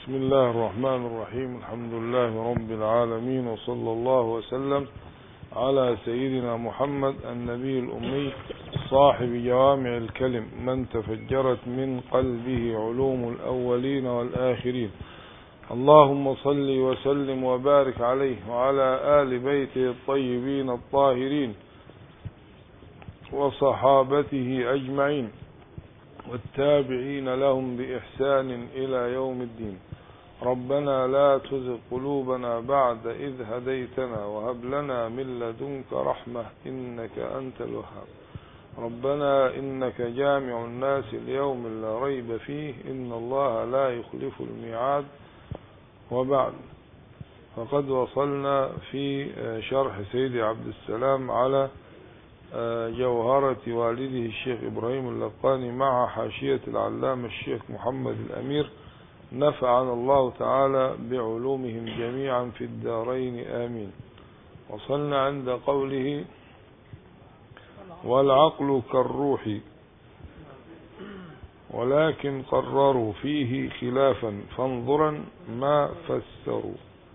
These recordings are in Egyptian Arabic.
بسم الله الرحمن الرحيم الحمد لله رب العالمين وصلى الله وسلم على سيدنا محمد النبي الأمي صاحب جوامع الكلم من تفجرت من قلبه علوم الأولين والآخرين اللهم صل وسلم وبارك عليه وعلى آل بيته الطيبين الطاهرين وصحابته أجمعين والتابعين لهم بإحسان إلى يوم الدين ربنا لا تزغ قلوبنا بعد إذ هديتنا وهب لنا من لدنك رحمة إنك أنت الوهاب ربنا إنك جامع الناس اليوم لا ريب فيه إن الله لا يخلف الميعاد وبعد فقد وصلنا في شرح سيد عبد السلام على جوهرة والده الشيخ إبراهيم اللقاني مع حاشية العلامة الشيخ محمد الأمير نفعنا الله تعالى بعلومهم جميعا في الدارين آمين وصلنا عند قوله والعقل كالروح ولكن قرروا فيه خلافا فانظرا ما فسروا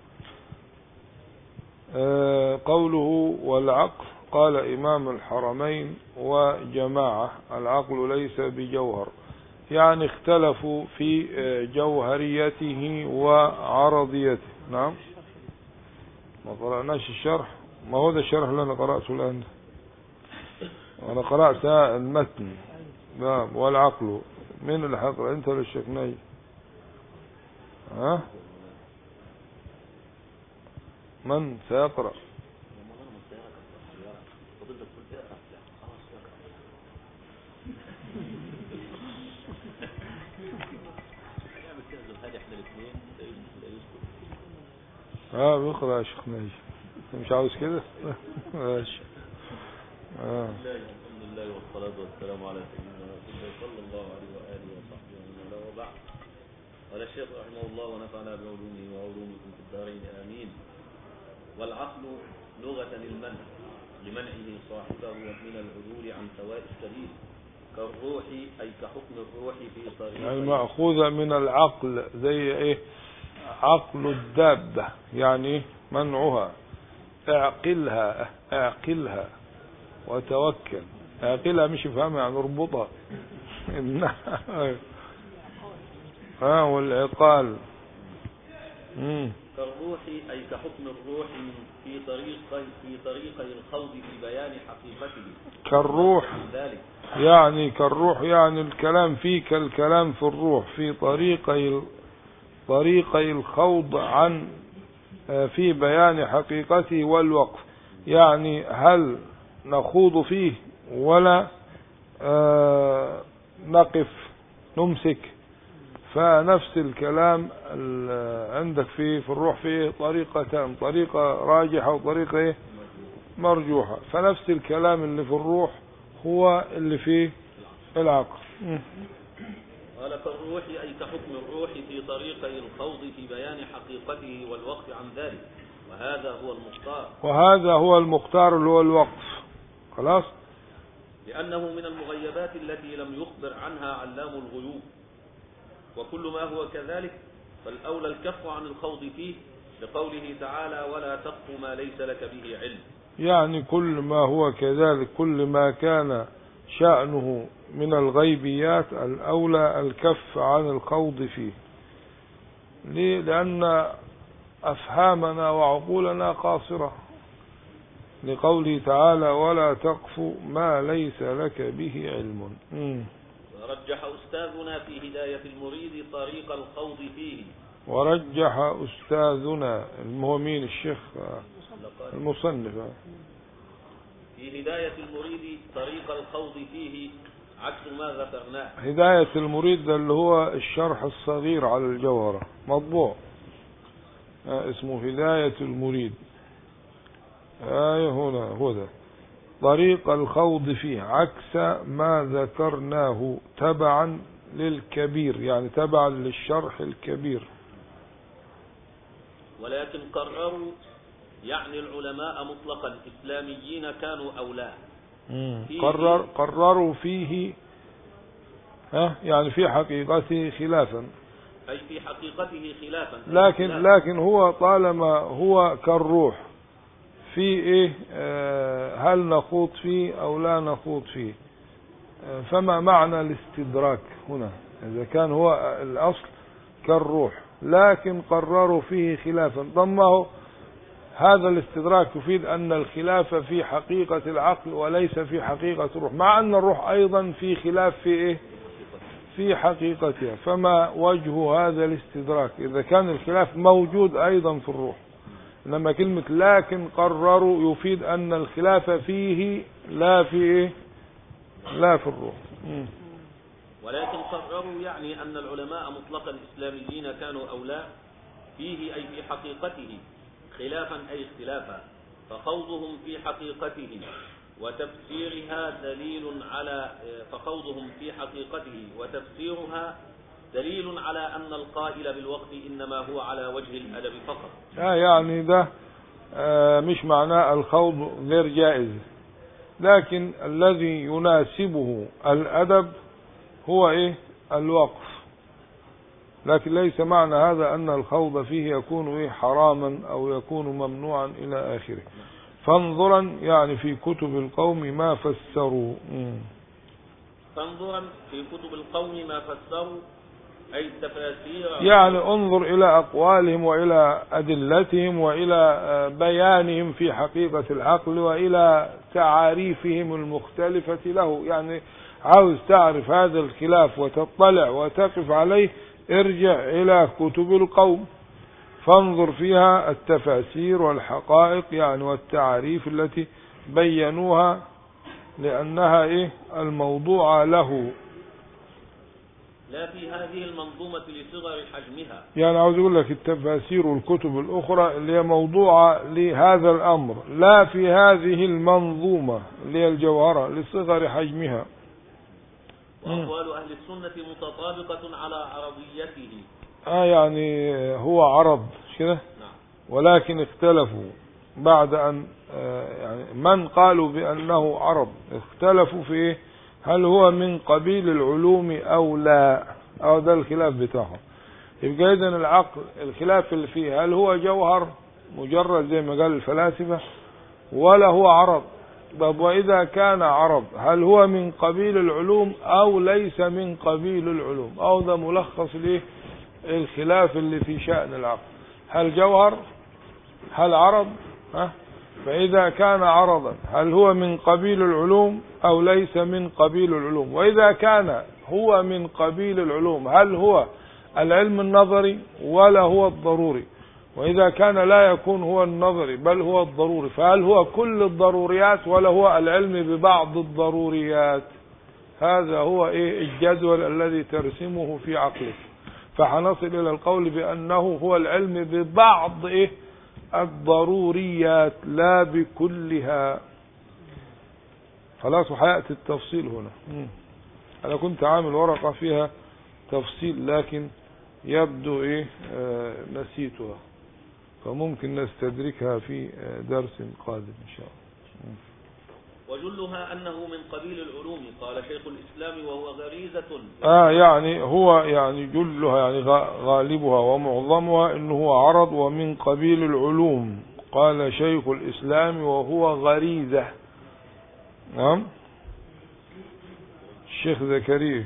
قوله والعقل قال إمام الحرمين وجماعة العقل ليس بجوهر يعني اختلفوا في جوهريته وعرضيته نعم ما قرأناش الشرح ما هو ده الشرح اللي أنا قرأته الآن أنا قرأت المتن نعم والعقل من اللي حقرأ أنت ولا الشيخ ها من سيقرأ اه بيقرا يا شيخ ناجي مش عاوز كده ماشي اه الحمد لله والصلاه والسلام على سيدنا رسول الله صلى الله عليه واله وصحبه ومن والاه وبعد قال الشيخ رحمه الله ونفعنا بعلومه وعلومكم في الدارين امين والعقل لغه المنع لمنعه صاحبه من العدول عن سواء السبيل كالروح اي كحكم الروح في طريق يعني مأخوذة من العقل زي ايه عقل الدابة يعني منعها اعقلها اعقلها وتوكل اعقلها مش فاهم يعني اربطها ها والعقال كالروح أي كحكم الروح في طريق في طريقي الخوض في بيان حقيقته كالروح ذلك يعني كالروح يعني الكلام فيه كالكلام في الروح في طريقي طريقي الخوض عن في بيان حقيقته والوقف يعني هل نخوض فيه ولا نقف نمسك فنفس الكلام عندك في في الروح فيه طريقتان طريقة راجحة وطريقة ايه مرجوحة فنفس الكلام اللي في الروح هو اللي في العقل قال كالروح أي كحكم الروح في طريقي الخوض في بيان حقيقته والوقف عن ذلك وهذا هو المختار وهذا هو المختار اللي هو الوقف خلاص لأنه من المغيبات التي لم يخبر عنها علام الغيوب وكل ما هو كذلك فالأولى الكف عن الخوض فيه لقوله تعالى ولا تقف ما ليس لك به علم يعني كل ما هو كذلك كل ما كان شأنه من الغيبيات الأولى الكف عن الخوض فيه ليه؟ لأن أفهامنا وعقولنا قاصرة لقوله تعالى ولا تقف ما ليس لك به علم مم. ورجح أستاذنا في هداية المريد طريق الخوض فيه ورجح أستاذنا هو مين الشيخ المصنف في هداية المريد طريق الخوض فيه عكس ما ذكرناه هداية المريد ده اللي هو الشرح الصغير على الجوهرة مطبوع آه اسمه هداية المريد آية هنا هو ده طريق الخوض فيه عكس ما ذكرناه تبعا للكبير يعني تبعا للشرح الكبير ولكن قرروا يعني العلماء مطلقا إسلاميين كانوا أولاه فيه- قرر قرروا فيه ها يعني في حقيقته خلافا أي في حقيقته خلافا لكن خلاف. لكن هو طالما هو كالروح في ايه آه، هل نخوض فيه او لا نخوض فيه آه، فما معنى الاستدراك هنا اذا كان هو الاصل كالروح لكن قرروا فيه خلافا ضمه هذا الاستدراك يفيد ان الخلاف في حقيقة العقل وليس في حقيقة الروح مع ان الروح ايضا في خلاف في ايه في حقيقتها فما وجه هذا الاستدراك إذا كان الخلاف موجود أيضا في الروح إنما كلمة لكن قرروا يفيد أن الخلاف فيه لا في إيه لا في الروح مم. ولكن قرروا يعني أن العلماء مطلقا الإسلاميين كانوا أولى فيه أي في حقيقته خلافا أي اختلافا فخوضهم في حقيقته وتفسيرها دليل على فخوضهم في حقيقته وتفسيرها دليل على أن القائل بالوقت إنما هو على وجه الأدب فقط آه يعني ده آه مش معناه الخوض غير جائز لكن الذي يناسبه الأدب هو إيه الوقف لكن ليس معنى هذا أن الخوض فيه يكون إيه حراما أو يكون ممنوعا إلى آخره فانظرا يعني في كتب القوم ما فسروا مم. فانظرا في كتب القوم ما فسروا أي التفاسير يعني انظر إلى أقوالهم وإلى أدلتهم وإلى آه، بيانهم في حقيقة العقل وإلى تعاريفهم المختلفة له يعني عاوز تعرف هذا الخلاف وتطلع وتقف عليه ارجع إلى كتب القوم فانظر فيها التفاسير والحقائق يعني والتعاريف التي بينوها لأنها إيه الموضوع له لا في هذه المنظومة لصغر حجمها يعني عاوز اقول لك التفاسير والكتب الاخرى اللي هي موضوعة لهذا الامر لا في هذه المنظومة اللي هي الجوهرة لصغر حجمها وأقوال أهل السنة متطابقة على عرضيته اه يعني هو عرض مش كده نعم ولكن اختلفوا بعد ان آه يعني من قالوا بانه عرض اختلفوا في ايه هل هو من قبيل العلوم او لا او ده الخلاف بتاعهم يبقى اذا العقل الخلاف اللي فيه هل هو جوهر مجرد زي ما قال الفلاسفة ولا هو عرض طب واذا كان عرض هل هو من قبيل العلوم او ليس من قبيل العلوم او ده ملخص ليه الخلاف اللي في شأن العقل هل جوهر هل عرض ها فإذا كان عرضا هل هو من قبيل العلوم أو ليس من قبيل العلوم وإذا كان هو من قبيل العلوم هل هو العلم النظري ولا هو الضروري وإذا كان لا يكون هو النظري بل هو الضروري فهل هو كل الضروريات ولا هو العلم ببعض الضروريات هذا هو إيه الجدول الذي ترسمه في عقلك فحنصل إلى القول بأنه هو العلم ببعض إيه الضروريات لا بكلها خلاص وحياتي التفصيل هنا مم. أنا كنت عامل ورقة فيها تفصيل لكن يبدو إيه آه نسيتها فممكن نستدركها في آه درس قادم إن شاء الله وجلها أنه من قبيل العلوم قال شيخ الإسلام وهو غريزة آه يعني هو يعني جلها يعني غ- غالبها ومعظمها انه هو عرض ومن قبيل العلوم قال شيخ الاسلام وهو غريزة نعم الشيخ زكريا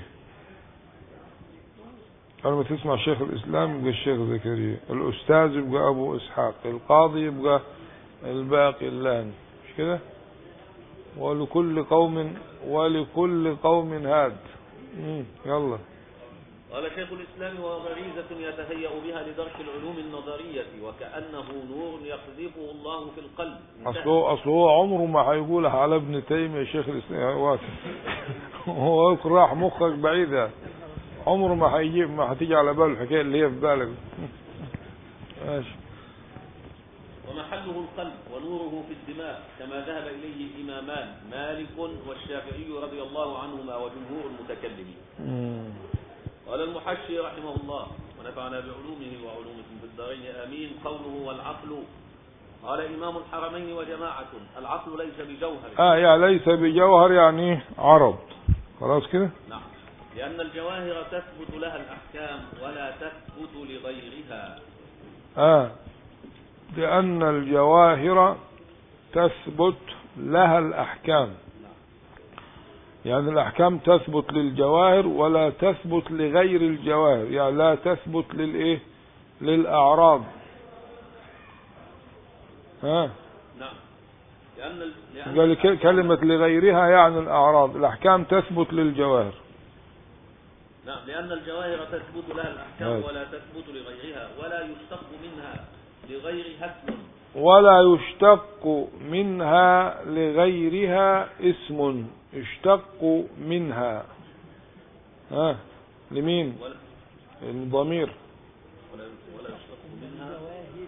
لما تسمع شيخ الاسلام يبقى الشيخ زكريا الاستاذ يبقى ابو اسحاق القاضي يبقى الباقي اللاني مش كده ولكل قوم ولكل قوم هاد مم، يلا قال شيخ الإسلام وهو غريزة يتهيأ بها لدرك العلوم النظرية وكأنه نور يقذفه الله في القلب اصله اصله هو عمره ما هيقولها على ابن تيميه شيخ الاسلام هو هو يمكن راح مخك بعيد يعني. عمره ما هيجيب ما هتيجي على باله الحكايه اللي هي في بالك ماشي ومحله القلب ونوره في الدماغ كما ذهب إليه الإمامان مالك والشافعي رضي الله عنهما وجمهور المتكلمين مم. قال المحشي رحمه الله ونفعنا بعلومه وعلومكم في الدارين آمين قوله والعقل قال إمام الحرمين وجماعة العقل ليس بجوهر اه يعني ليس بجوهر يعني عرض خلاص كده نعم لأن الجواهر تثبت لها الأحكام ولا تثبت لغيرها آه لأن الجواهر تثبت لها الأحكام يعني الأحكام تثبت للجواهر ولا تثبت لغير الجواهر يعني لا تثبت للإيه للأعراض ها نعم لأن ال- لأن قال ك- كلمة لغيرها يعني الأعراض الأحكام تثبت للجواهر نعم لأن الجواهر تثبت لها الأحكام نعم. ولا تثبت لغيرها ولا يشتق منها لغيرها اسم ولا يشتق منها لغيرها اسم يشتق منها ها لمين ولا الضمير ولا ولا يشتق منها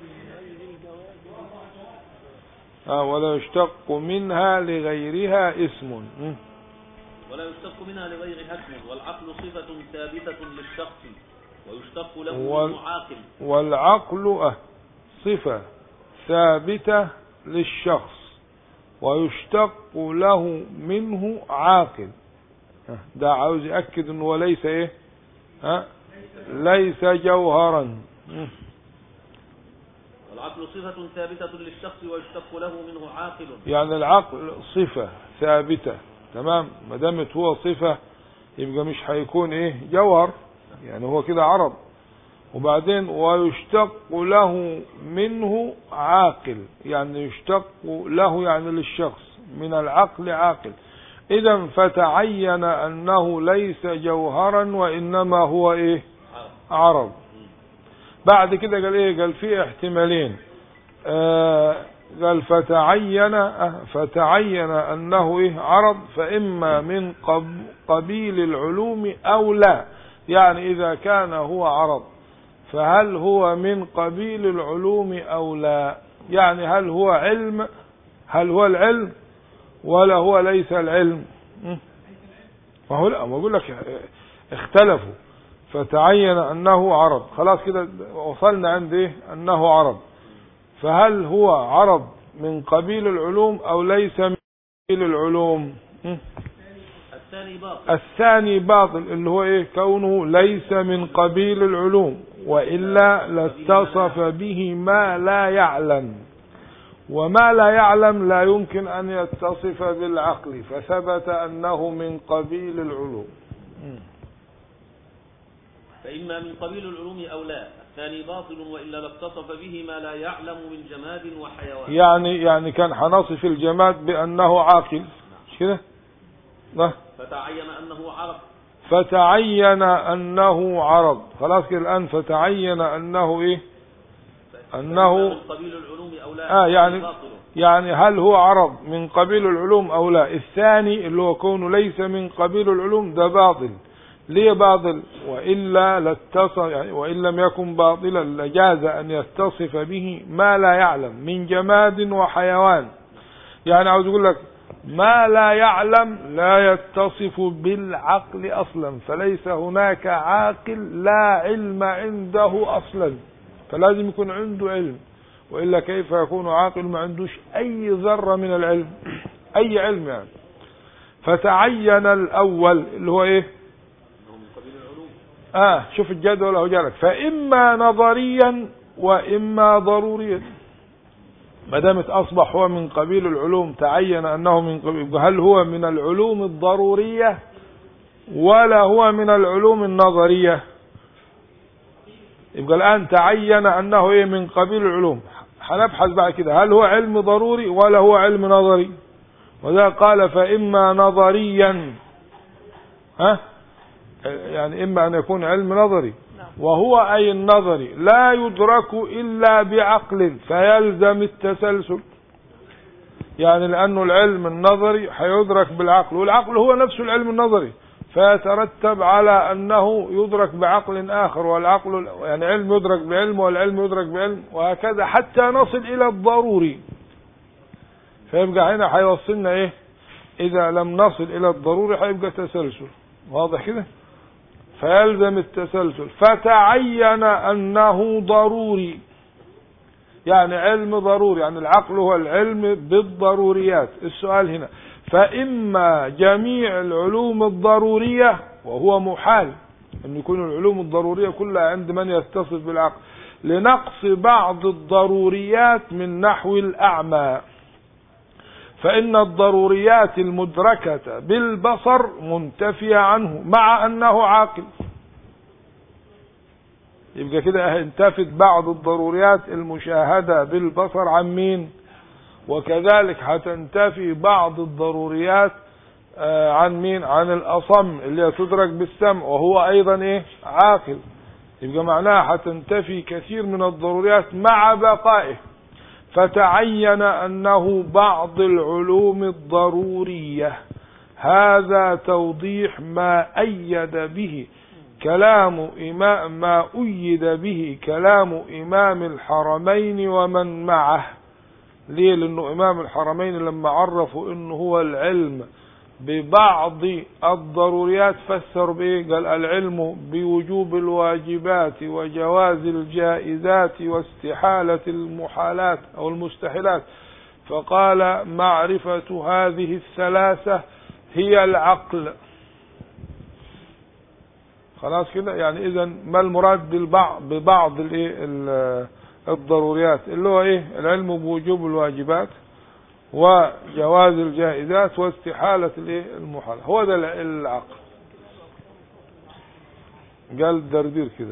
ها ولا يشتق منها لغيرها اسم م. ولا يشتق منها لغيرها اسم والعقل صفة ثابتة للشخص ويشتق له وال- منه عاقل والعقل أه صفة ثابتة للشخص ويشتق له منه عاقل ها، ده عاوز يأكد انه ليس ايه ها ليس جوهرا م. والعقل صفة ثابتة للشخص ويشتق له منه عاقل يعني العقل صفة ثابتة تمام ما دامت هو صفة يبقى مش هيكون ايه جوهر يعني هو كده عرض وبعدين ويشتق له منه عاقل يعني يشتق له يعني للشخص من العقل عاقل اذا فتعين انه ليس جوهرا وانما هو ايه عاقل عرض بعد كده قال ايه قال في احتمالين آه قال فتعين آه فتعين انه ايه عرض فاما من قب قبيل العلوم او لا يعني اذا كان هو عرض فهل هو من قبيل العلوم او لا يعني هل هو علم هل هو العلم ولا هو ليس العلم م? ما هو لا ما بقول لك اختلفوا فتعين انه عرض خلاص كده وصلنا عند ايه انه عرض فهل هو عرض من قبيل العلوم او ليس من قبيل العلوم م? الثاني باطل الثاني باطل اللي هو ايه كونه ليس من قبيل العلوم والا لاتصف به ما لا يعلم وما لا يعلم لا يمكن ان يتصف بالعقل فثبت انه من قبيل العلوم فإما من قبيل العلوم أو لا الثاني باطل وإلا لاتصف به ما لا يعلم من جماد وحيوان يعني يعني كان حنصف الجماد بانه عاقل مش كده ده فتعين أنه عرض فتعين انه عرض خلاص كده الان فتعين انه ايه أنه- فإما من قبيل العلوم أو لا آه، يعني- الثاني باطل يعني هل هو عرض من قبيل العلوم او لا الثاني اللي هو كونه ليس من قبيل العلوم ده باطل ليه باطل والا لاتصف يعني وان لم يكن باطلا لجاز ان يتصف به ما لا يعلم من جماد وحيوان يعني عاوز اقول لك ما لا يعلم لا يتصف بالعقل اصلا فليس هناك عاقل لا علم عنده اصلا فلازم يكون عنده علم والا كيف يكون عاقل ما عندوش اي ذره من العلم اي علم يعني فتعين الاول اللي هو ايه أنه من قبيل العلوم اه شوف الجدول اهو جالك فاما نظريا واما ضروريا ما دامت اصبح هو من قبيل العلوم تعين انه من قبيل يبقى هل هو من العلوم الضروريه ولا هو من العلوم النظريه يبقى الان تعين انه ايه من قبيل العلوم هنبحث بعد كده هل هو علم ضروري ولا هو علم نظري وذا قال فاما نظريا ها يعني إما أن يكون علم نظري وهو أي النظري لا يدرك إلا بعقل فيلزم التسلسل يعني لأنه العلم النظري هيدرك بالعقل والعقل هو نفس العلم النظري فيترتب على أنه يدرك بعقل آخر والعقل يعني علم يدرك بعلم والعلم يدرك بعلم وهكذا حتى نصل إلى الضروري فيبقى هنا هيوصلنا إيه إذا لم نصل إلى الضروري هيبقى تسلسل واضح كده فيلزم التسلسل فتعين أنه ضروري يعني علم ضروري يعني العقل هو العلم بالضروريات السؤال هنا فإما جميع العلوم الضرورية وهو محال أن يكون العلوم الضرورية كلها عند من يتصف بالعقل لنقص بعض الضروريات من نحو الأعمى فإن الضروريات المدركة بالبصر منتفية عنه مع أنه عاقل يبقى كده انتفت بعض الضروريات المشاهدة بالبصر عن مين وكذلك هتنتفي بعض الضروريات آه، عن مين عن الأصم اللي تدرك بالسمع وهو أيضا إيه عاقل يبقى معناها هتنتفي كثير من الضروريات مع بقائه فتعين أنه بعض العلوم الضرورية هذا توضيح ما أيد به كلام إمام ما أيد به كلام إمام الحرمين ومن معه ليه لأنه إمام الحرمين لما عرفوا إنه هو العلم ببعض الضروريات فسر بإيه قال العلم بوجوب الواجبات وجواز الجائزات واستحالة المحالات أو المستحيلات فقال معرفة هذه الثلاثة هي العقل خلاص كده يعني اذا ما المراد بالبعض ببعض الايه الضروريات اللي هو ايه العلم بوجوب الواجبات وجواز الجائزات واستحالة الايه المحالة هو ده العقل قال دردير كده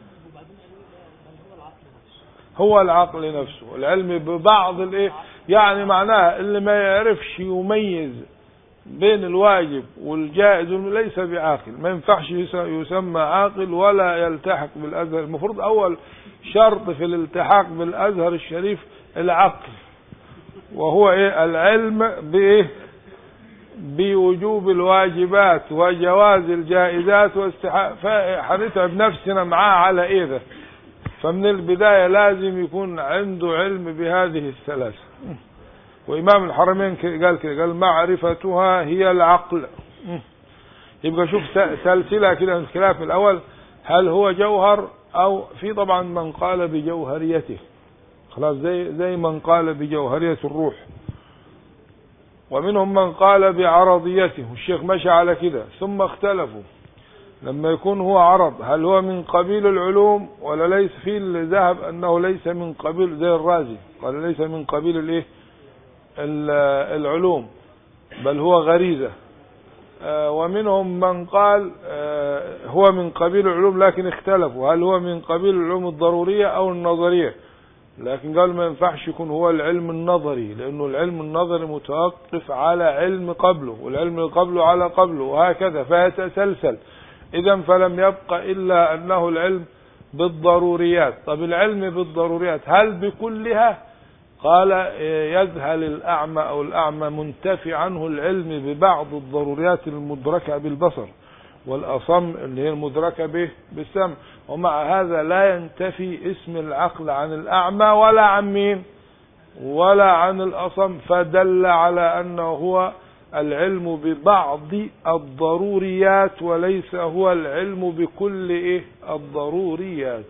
هو العقل نفسه العلم ببعض الايه يعني معناها اللي ما يعرفش يميز بين الواجب والجائز ليس بعاقل ما ينفعش يسمى عاقل ولا يلتحق بالازهر المفروض اول شرط في الالتحاق بالازهر الشريف العقل وهو ايه العلم بايه بوجوب الواجبات وجواز الجائزات واستحق فهنتعب نفسنا معاه على ايه ده فمن البداية لازم يكون عنده علم بهذه الثلاثة وإمام الحرمين قال كده قال معرفتها هي العقل يبقى شوف سلسلة كده من الخلاف الأول هل هو جوهر أو في طبعا من قال بجوهريته خلاص زي زي من قال بجوهرية الروح ومنهم من قال بعرضيته والشيخ مشى على كده ثم اختلفوا لما يكون هو عرض هل هو من قبيل العلوم ولا ليس في اللي ذهب انه ليس من قبيل زي الرازي قال ليس من قبيل الايه العلوم بل هو غريزة آه، ومنهم من قال آه، هو من قبيل العلوم لكن اختلفوا هل هو من قبيل العلوم الضرورية او النظرية لكن قال ما ينفعش يكون هو العلم النظري لانه العلم النظري متوقف على علم قبله والعلم اللي قبله على قبله وهكذا فيتسلسل اذا فلم يبقى الا انه العلم بالضروريات طب العلم بالضروريات هل بكلها قال يذهل الأعمى أو الأعمى منتفي عنه العلم ببعض الضروريات المدركة بالبصر والأصم اللي هي المدركة به بالسمع ومع هذا لا ينتفي اسم العقل عن الأعمى ولا عن مين ولا عن الأصم فدل على أنه هو العلم ببعض الضروريات وليس هو العلم بكل إيه الضروريات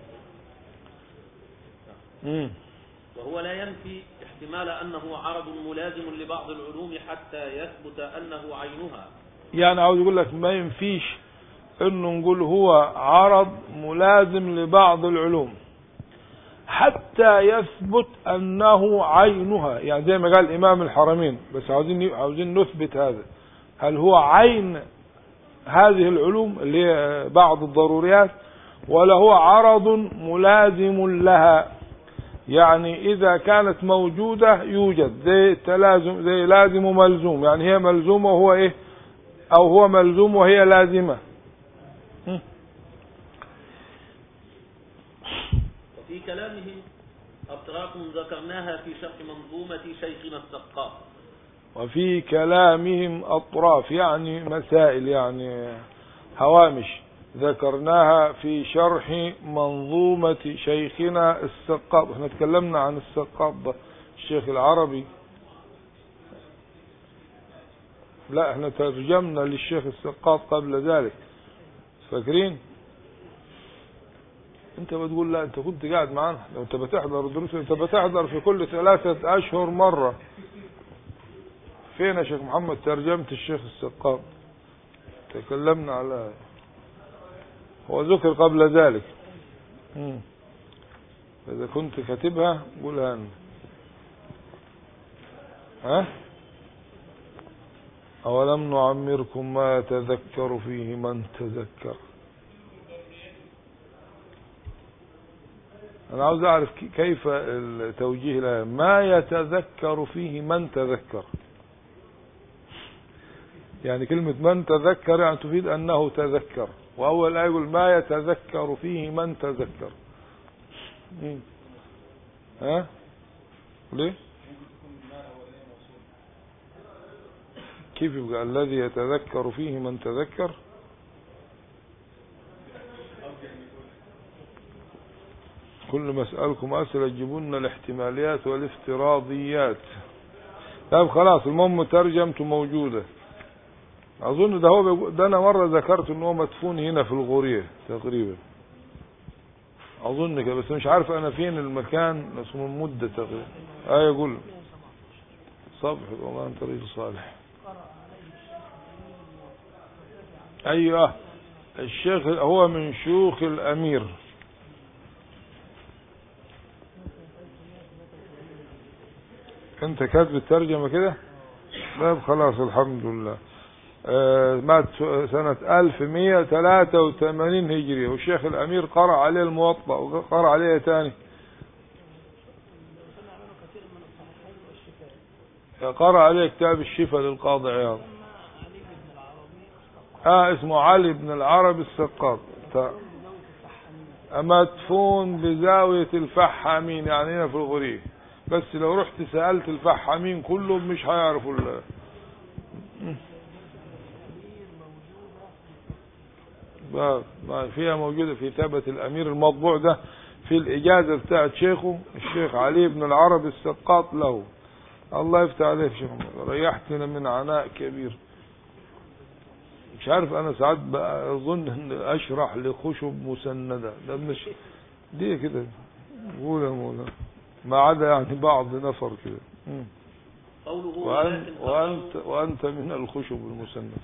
مم. وهو لا ينفي احتمال أنه عرض ملازم لبعض العلوم حتى يثبت أنه عينها يعني عاوز يقول لك ما ينفيش انه نقول هو عرض ملازم لبعض العلوم حتى يثبت انه عينها يعني زي ما قال امام الحرمين بس عاوزين عاوزين نثبت هذا هل هو عين هذه العلوم اللي هي بعض الضروريات ولا هو عرض ملازم لها يعني إذا كانت موجودة يوجد زي تلازم زي لازم وملزوم يعني هي ملزومة وهو إيه أو هو ملزوم وهي لازمة وفي كلامه أطراف ذكرناها في شرح منظومة شيخنا السقاف وفي كلامهم أطراف يعني مسائل يعني هوامش ذكرناها في شرح منظومة شيخنا السقاط احنا تكلمنا عن السقاط ده الشيخ العربي لا احنا ترجمنا للشيخ السقاط قبل ذلك فاكرين انت بتقول لا انت كنت قاعد معانا لو انت بتحضر الدروس انت بتحضر في كل ثلاثة اشهر مرة فين يا شيخ محمد ترجمة الشيخ السقاط تكلمنا على هو ذكر قبل ذلك مم. إذا كنت كاتبها قولها أنت ها أولم نعمركم ما يتذكر فيه من تذكر أنا عاوز أعرف كيف التوجيه الآية ما يتذكر فيه من تذكر يعني كلمة من تذكر يعني تفيد أنه تذكر وأول آية يقول ما يتذكر فيه من تذكر ها ليه كيف يبقى الذي يتذكر فيه من تذكر كل ما اسألكم أسئلة تجيبون الاحتماليات والافتراضيات طيب خلاص المهم ترجمته موجودة أظن ده هو ده أنا مرة ذكرت إن هو مدفون هنا في الغورية تقريبا أظن كده بس مش عارف أنا فين المكان اسمه مدة تقريبا آه يقول صبح والله أنت رجل صالح أيوه الشيخ هو من شيوخ الأمير انت كاتب الترجمة كده طيب خلاص الحمد لله آه مات سنة 1183 هجرية والشيخ الأمير قرأ عليه الموطأ وقرأ عليه تاني قرأ عليه كتاب الشفاء للقاضي عياض اه اسمه علي بن العربي السقاط مدفون بزاوية الفحامين يعني هنا في الغريب بس لو رحت سألت الفحامين كلهم مش هيعرفوا ال ما فيها موجودة في كتابة الأمير المطبوع ده في الإجازة بتاعت شيخه الشيخ علي بن العربي السقاط له الله يفتح عليه شيخ ريحتنا من عناء كبير مش عارف انا ساعات اظن ان اشرح لخشب مسندة ده مش دي كده قول يا مولانا ما عدا يعني بعض نفر كده قوله وأنت, وأنت, وأنت من الخشب المسندة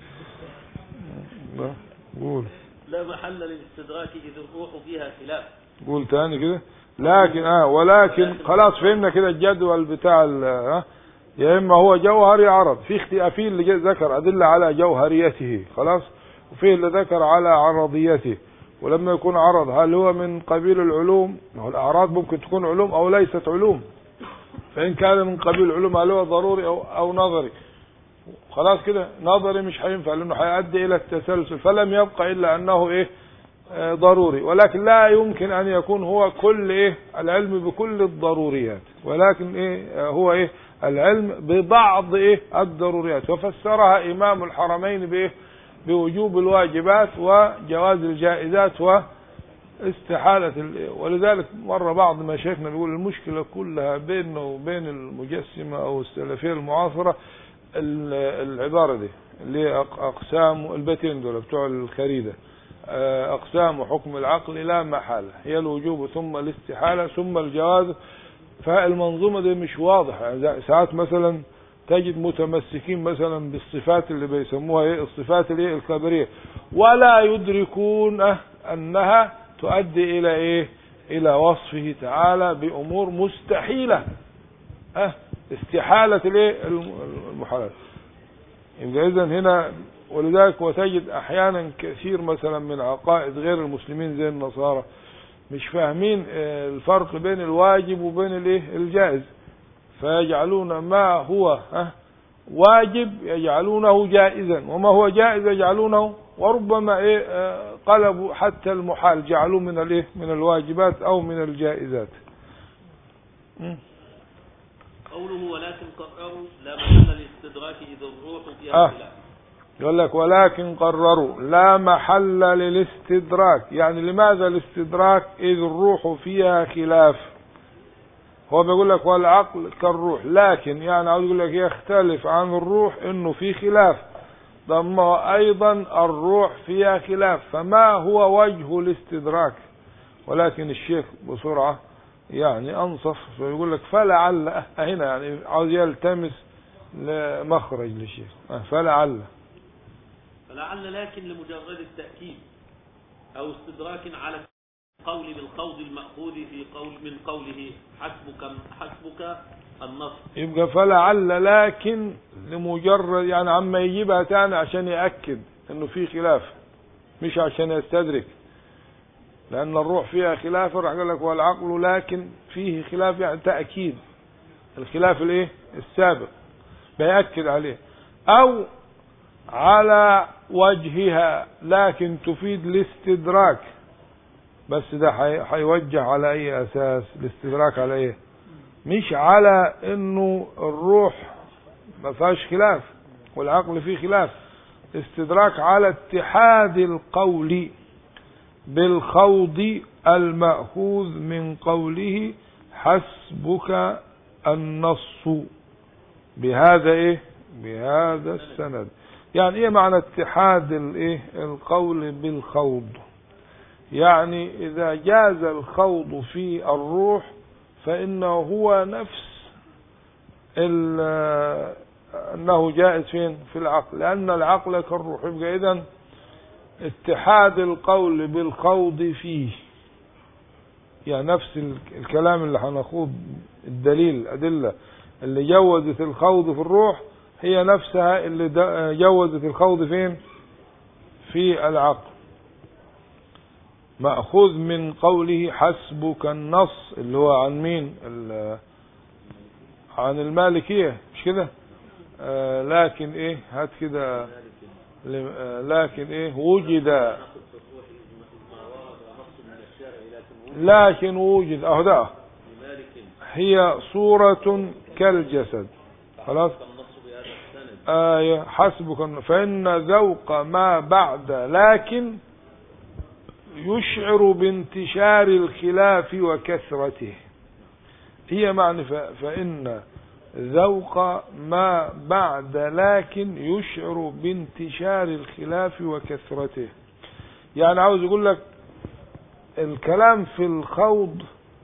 قول لا محل للاستدراك إذ الروح فيها خلاف قول تاني كده لكن اه ولكن خلاص فهمنا كده الجدول بتاع اه يا اما هو جوهري عرض في اختلافين اللي ذكر ادله على جوهريته خلاص وفيه اللي ذكر على عرضيته ولما يكون عرض هل هو من قبيل العلوم ما هو الاعراض ممكن تكون علوم او ليست علوم فان كان من قبيل العلوم هل هو ضروري او او نظري خلاص كده نظري مش هينفع لانه هيؤدي الى التسلسل فلم يبقى الا انه ايه آه ضروري ولكن لا يمكن ان يكون هو كل ايه العلم بكل الضروريات ولكن ايه هو ايه العلم ببعض ايه الضروريات وفسرها امام الحرمين بايه بوجوب الواجبات وجواز الجائزات واستحالة ولذلك مر بعض مشايخنا بيقول المشكلة كلها بيننا وبين المجسمة او السلفية المعاصرة العبارة دي اللي اقسام البيتين دول بتوع الخريدة اقسام حكم العقل لا محالة هي الوجوب ثم الاستحالة ثم الجواز فالمنظومة دي مش واضحة يعني ساعات مثلا تجد متمسكين مثلا بالصفات اللي بيسموها ايه الصفات الايه الخبريه ولا يدركون انها تؤدي الى ايه الى وصفه تعالى بامور مستحيله اه استحاله الايه المحالات يبقى اذا هنا ولذلك وتجد احيانا كثير مثلا من عقائد غير المسلمين زي النصارى مش فاهمين الفرق بين الواجب وبين الايه الجائز فيجعلون ما هو واجب يجعلونه جائزا وما هو جائز يجعلونه وربما ايه قلبوا حتى المحال جعلوه من الايه من الواجبات او من الجائزات قوله ولكن قرروا لا محل للاستدراك اذا الروح فيها آه. خلاف يقول لك ولكن قرروا لا محل للاستدراك يعني لماذا الاستدراك إذ الروح فيها خلاف هو بيقول لك والعقل كالروح لكن يعني عاوز يقول لك يختلف عن الروح انه في خلاف ثم ايضا الروح فيها خلاف فما هو وجه الاستدراك ولكن الشيخ بسرعة يعني انصف فيقول لك فلعل هنا يعني عاوز يلتمس مخرج للشيخ فلعل فلعل لكن لمجرد التأكيد أو استدراك على القول بالقول المأخوذ في قول من قوله حسبك حسبك النص يبقى فلعل لكن لمجرد يعني عما يجيبها تاني عشان يأكد انه في خلاف مش عشان يستدرك لان الروح فيها خلاف راح قال لك والعقل لكن فيه خلاف يعني تأكيد الخلاف الايه السابق بيأكد عليه او على وجهها لكن تفيد الاستدراك بس ده حي- هيوجه على اي اساس الاستدراك على ايه مش على انه الروح ما فيهاش خلاف والعقل فيه خلاف استدراك على اتحاد القول بالخوض المأخوذ من قوله حسبك النص بهذا ايه بهذا السند يعني ايه معنى اتحاد الايه القول بالخوض يعني اذا جاز الخوض في الروح فانه هو نفس ال- انه جائز فين في العقل لان العقل كالروح يبقى اذا اتحاد القول بالخوض فيه يعني نفس ال- الكلام اللي هنخوض الدليل الادله اللي جوزت الخوض في الروح هي نفسها اللي د- جوزت الخوض فين في العقل مأخوذ من قوله حسبك النص اللي هو عن مين ال- عن المالكية مش كده آه لكن ايه هات كده ل- آه لكن ايه وجد لكن وجد اهو ده لمالك هي صورة كالجسد خلاص النص بهذا السند آية حسبك فإن ذوق ما بعد لكن يشعر بانتشار الخلاف وكثرته هي معنى ف- فإن ذوق ما بعد لكن يشعر بانتشار الخلاف وكثرته يعني عاوز يقول لك الكلام في الخوض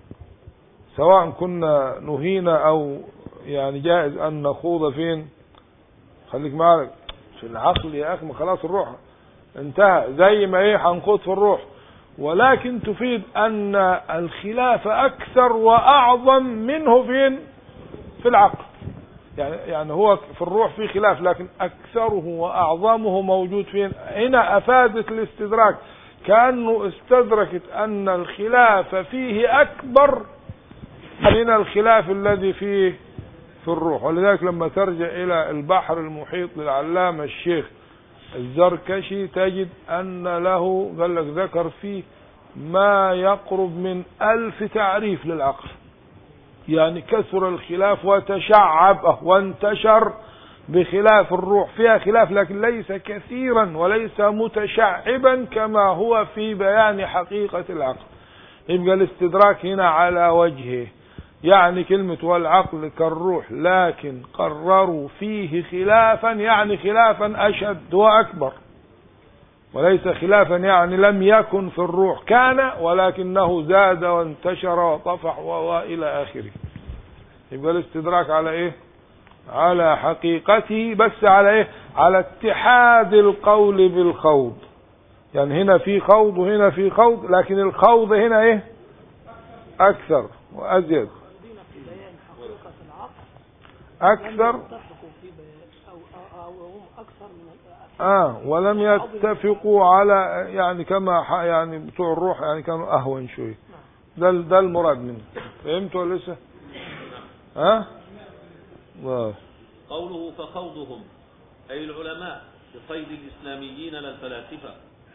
سواء كنا نهينا او يعني جائز ان نخوض فين خليك معاك في العقل يا اخي ما خلاص الروح انتهى زي ما ايه هنخوض في الروح ولكن تفيد ان الخلاف اكثر واعظم منه فين في العقل يعني يعني هو في الروح في خلاف لكن اكثره واعظمه موجود فين هنا افادت الاستدراك كانه استدركت ان الخلاف فيه اكبر من الخلاف الذي فيه في الروح ولذلك لما ترجع الى البحر المحيط للعلامه الشيخ الزركشي تجد ان له قال لك ذكر فيه ما يقرب من ألف تعريف للعقل يعني كثر الخلاف وتشعب وانتشر بخلاف الروح فيها خلاف لكن ليس كثيرا وليس متشعبا كما هو في بيان حقيقة العقل يبقى الاستدراك هنا على وجهه يعني كلمة والعقل كالروح لكن قرروا فيه خلافا يعني خلافا أشد وأكبر وليس خلافا يعني لم يكن في الروح كان ولكنه زاد وانتشر وطفح وإلى آخره يبقى الاستدراك على ايه على حقيقته بس على ايه على اتحاد القول بالخوض يعني هنا في خوض وهنا في خوض لكن الخوض هنا ايه اكثر وازيد دين في بيان حقيقة العقل اكثر لم يتفقوا في بيان أو, أو, أو هم أكثر من ال- اه ولم يتفقوا على يعني كما ح- يعني بتوع الروح يعني كانوا اهون شويه ده ال- ده المراد منه فهمت ولا لسه ها الله قوله فخوضهم أي العلماء بقيد الإسلاميين لا الفلاسفة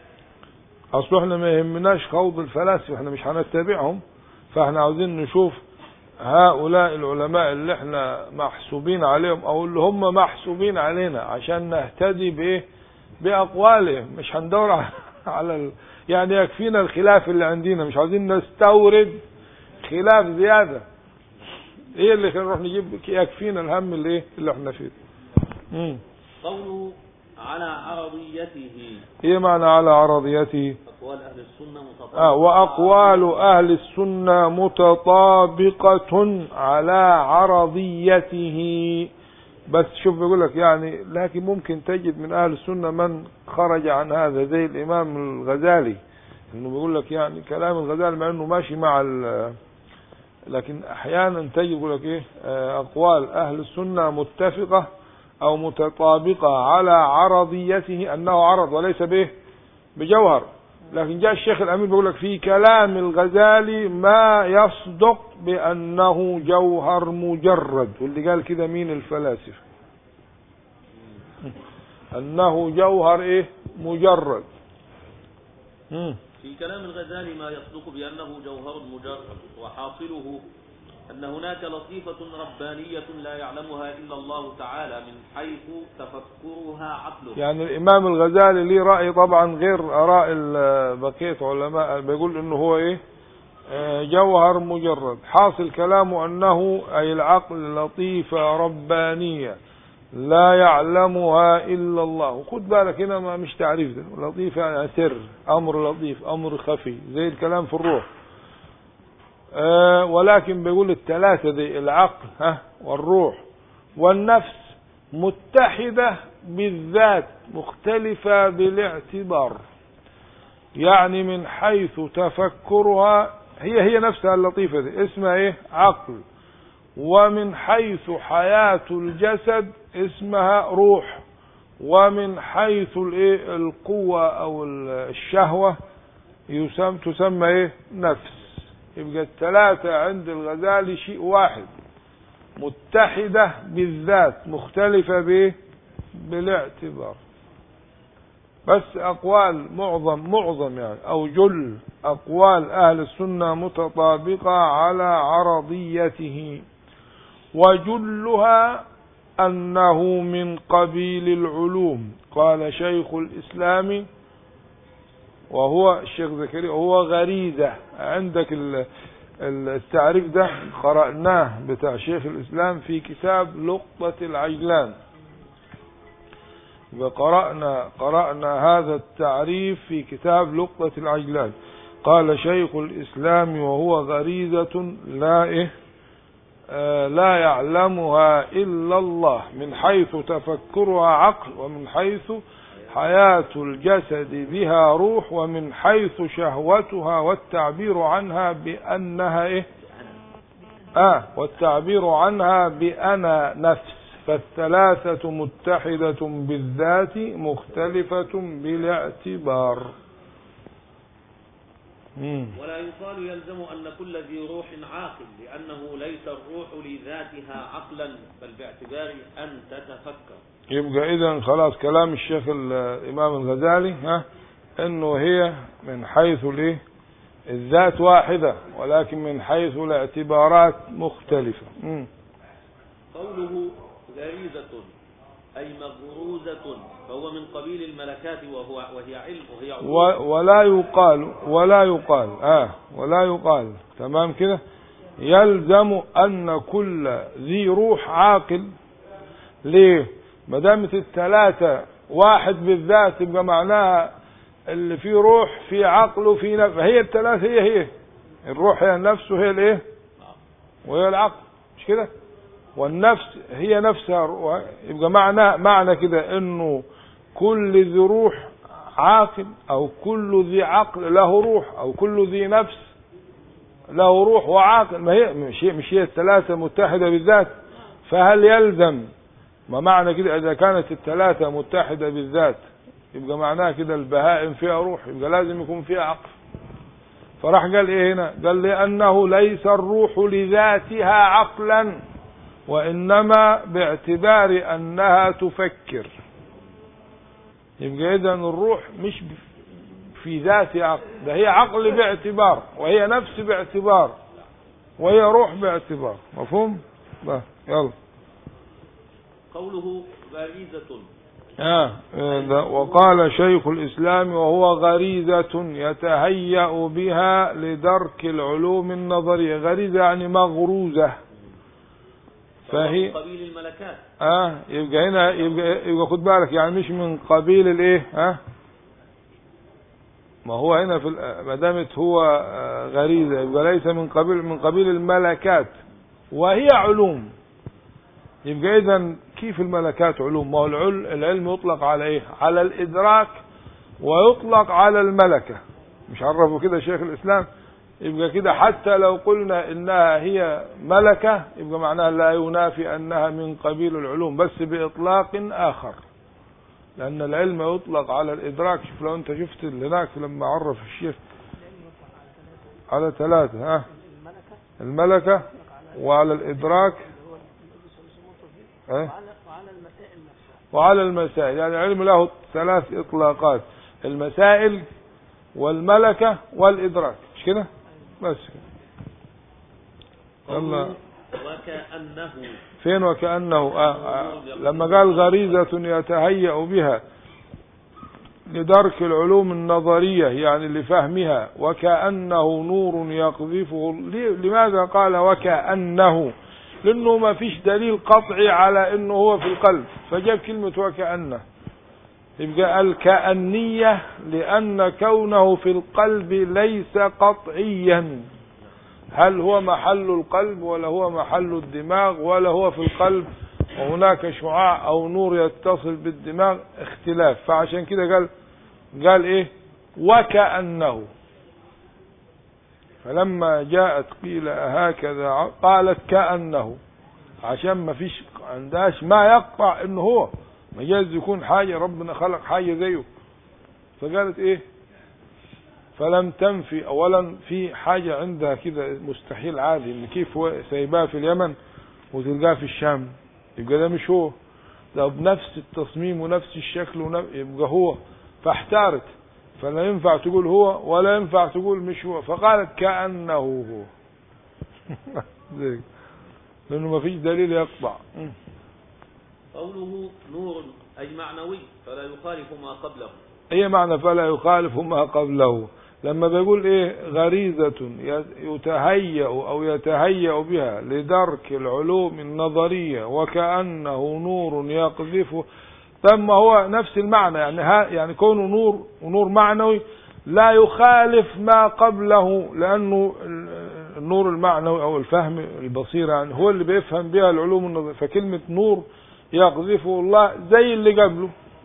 اصل احنا ما يهمناش خوض الفلاسفه احنا مش هنتبعهم فاحنا عاوزين نشوف هؤلاء العلماء اللي احنا محسوبين عليهم او اللي هم محسوبين علينا عشان نهتدي بايه باقوالهم مش هندور على- على ال... يعني يكفينا الخلاف اللي عندنا مش عاوزين نستورد خلاف زياده ايه اللي نروح نجيب يكفينا الهم اللي ايه اللي احنا فيه امم قوله على عرضيته ايه معنى على عرضيته أقوال أهل السنة متطابقة آه وأقوال أهل السنة متطابقة على عرضيته بس شوف بيقول لك يعني لكن ممكن تجد من اهل السنه من خرج عن هذا زي الامام الغزالي انه بيقول لك يعني كلام الغزالي مع انه ماشي مع ال- لكن احيانا تجد يقول لك ايه آه، اقوال اهل السنه متفقه او متطابقه على عرضيته انه عرض وليس به بجوهر لكن جاء الشيخ الامين بيقول لك في كلام الغزالي ما يصدق بانه جوهر مجرد واللي قال كده مين الفلاسفه انه جوهر ايه مجرد مم. في كلام الغزالي ما يصدق بأنه جوهر مجرد وحاصله أن هناك لطيفة ربانية لا يعلمها إلا الله تعالى من حيث تفكرها عقله يعني الامام الغزالي ليه راي طبعا غير اراء ال- بقيه علماء بيقول انه هو ايه آه، جوهر مجرد حاصل كلامه انه اي العقل لطيفه ربانيه لا يعلمها الا الله خد بالك هنا ما مش تعريف ده لطيفه يعني سر امر لطيف امر خفي زي الكلام في الروح آه، ولكن بيقول الثلاثه دي العقل ها والروح والنفس متحده بالذات مختلفه بالاعتبار يعني من حيث تفكرها هي هي نفسها اللطيفه دي اسمها ايه عقل ومن حيث حياه الجسد اسمها روح ومن حيث الايه القوه او الشهوه يسمى تسمى ايه نفس يبقى الثلاثه عند الغزالي شيء واحد متحده بالذات مختلفه بايه بالاعتبار بس اقوال معظم معظم يعني او جل اقوال اهل السنه متطابقه على عرضيته وجلها انه من قبيل العلوم قال شيخ الاسلام وهو الشيخ زكريا هو غريزه عندك ال- ال- التعريف ده قرأناه بتاع شيخ الإسلام في كتاب لقطة العجلان وقرأنا قرأنا هذا التعريف في كتاب لقطة العجلان قال شيخ الإسلام وهو غريزة لا إيه آه، لا يعلمها إلا الله من حيث تفكرها عقل ومن حيث حياة الجسد بها روح ومن حيث شهوتها والتعبير عنها بأنها إيه آه والتعبير عنها بأنا نفس فالثلاثة متحدة بالذات مختلفة بالاعتبار مم. ولا يقال يلزم أن كل ذي روح عاقل لأنه ليس الروح لذاتها عقلا بل باعتبار أن تتفكر يبقى اذا خلاص كلام الشيخ ال- الامام الغزالي ها انه هي من حيث الايه الذات واحده ولكن من حيث الاعتبارات مختلفه مم. قوله غريزة أي مغروزة فهو من قبيل الملكات وهو وهي علم وهي علوم و- ولا يقال ولا يقال اه ولا يقال تمام كده يلزم ان كل ذي روح عاقل ليه ما دامت الثلاثه واحد بالذات يبقى معناها اللي فيه روح في عقل وفي نفس هي الثلاثه هي هي الروح هي النفس وهي الايه وهي العقل مش كده والنفس هي نفسها رو- يبقى معنى معنى كده انه كل ذي روح عاقل او كل ذي عقل له روح او كل ذي نفس له روح وعاقل ما هي مش هي مش هي الثلاثه متحده بالذات فهل يلزم ما معنى كده اذا كانت الثلاثه متحده بالذات يبقى معناها كده البهائم فيها روح يبقى لازم يكون فيها عقل فراح قال ايه هنا قال لانه ليس الروح لذاتها عقلا وانما باعتبار انها تفكر يبقى اذا الروح مش ب- في ذات عقل ده هي عقل باعتبار وهي نفس باعتبار وهي روح باعتبار مفهوم بقى يلا قوله غريزة آه آه، ده وقال شيخ الإسلام وهو غريزة يتهيأ بها لدرك العلوم النظرية غريزة يعني مغروزة فهو فهي من قبيل الملكات اه يبقى هنا يبقى, يبقى خد بالك يعني مش من قبيل الايه ها ما هو هنا في ال- ما دامت هو آه، غريزه يبقى ليس من قبيل من قبيل الملكات وهي علوم يبقى اذا كيف الملكات علوم ما هو العل- العلم يطلق على ايه على الادراك ويطلق على الملكة مش عرفوا كده شيخ الاسلام يبقى كده حتى لو قلنا انها هي ملكة يبقى معناها لا ينافي انها من قبيل العلوم بس باطلاق اخر لان العلم يطلق على الادراك شوف لو انت شفت اللي هناك لما عرف الشيخ العلم يطلق على ثلاثة على ثلاثة ها الملكة الملكة يطلق على وعلى الادراك اللي هو الثلث التوفيق ها وعلى وعلى المسائل نفسها وعلى المسائل يعني العلم له ثلاث إطلاقات المسائل والملكة والإدراك مش كده بس كده يلا قوله وكأنه فين وكأنه آه آه لما قال غريزة يتهيأ بها لدرك العلوم النظرية يعني لفهمها وكأنه نور يقذفه ليه- لماذا قال وكأنه لأنه ما فيش دليل قطعي على أنه هو في القلب فجاب كلمة وكأنه يبقى الكأنية لأن كونه في القلب ليس قطعيا هل هو محل القلب ولا هو محل الدماغ ولا هو في القلب وهناك شعاع او نور يتصل بالدماغ اختلاف فعشان كده قال قال ايه وكأنه فلما جاءت قيل هكذا ع- قالت كأنه عشان ما فيش عندهاش ما يقطع انه هو مجاز يكون حاجة ربنا خلق حاجة زيه فقالت ايه فلم تنفي اولا في حاجة عندها كده مستحيل عادي ان كيف هو سايباه في اليمن وتلقاه في الشام يبقى ده مش هو ده بنفس التصميم ونفس الشكل ونف... يبقى هو فاحتارت فلا ينفع تقول هو ولا ينفع تقول مش هو فقالت كأنه هو زي لأنه ما فيش دليل يقطع قوله نور أي معنوي فلا يخالف ما قبله ايه معنى فلا يخالف ما قبله لما بيقول ايه غريزة يتهيأ او يتهيأ بها لدرك العلوم النظرية وكأنه نور يقذف ثم هو نفس المعنى يعني ها يعني كونه نور ونور معنوي لا يخالف ما قبله لانه النور المعنوي او الفهم البصيرة يعني هو اللي بيفهم بها العلوم النظرية فكلمة نور يقذفه الله زي اللي قبله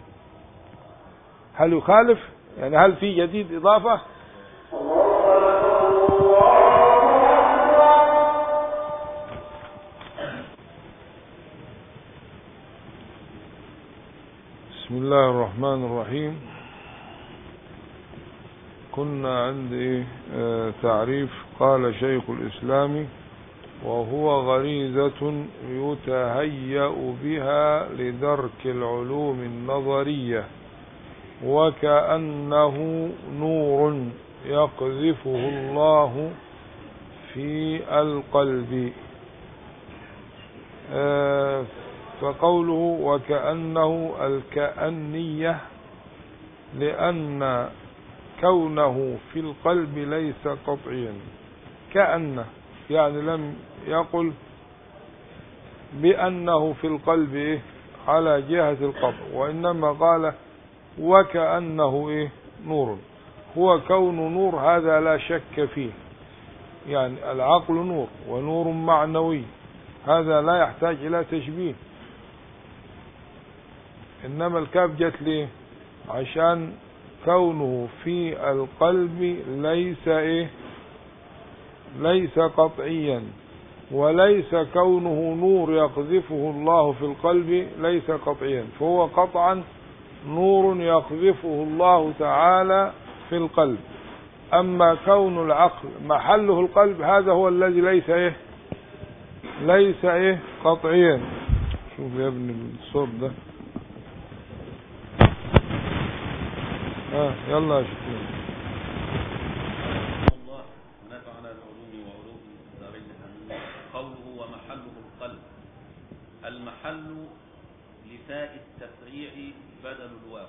هل يخالف يعني هل في جديد إضافة بسم الله الرحمن الرحيم كنا عند إيه؟ آه تعريف قال شيخ الإسلام وهو غريزة يتهيأ بها لدرك العلوم النظرية وكأنه نور يقذفه الله في القلب آه فقوله وكأنه الكأنية لأن كونه في القلب ليس قطعيا كأنه يعني لم يقل بأنه في القلب إيه على جهة القطع وإنما قال وكأنه إيه نور هو كون نور هذا لا شك فيه يعني العقل نور ونور معنوي هذا لا يحتاج إلى تشبيه إنما الكاف جت ليه عشان كونه في القلب ليس إيه ليس قطعيا وليس كونه نور يقذفه الله في القلب ليس قطعيا فهو قطعا نور يقذفه الله تعالى في القلب أما كون العقل محله القلب هذا هو الذي ليس إيه ليس إيه قطعيا شوف يا ابني الصوت ده ها يلا شكرا الله نفعنا بعلوم وعلوم الدارين آمين. قوله ومحله القلب المحل لفاء التفريع بدل الواو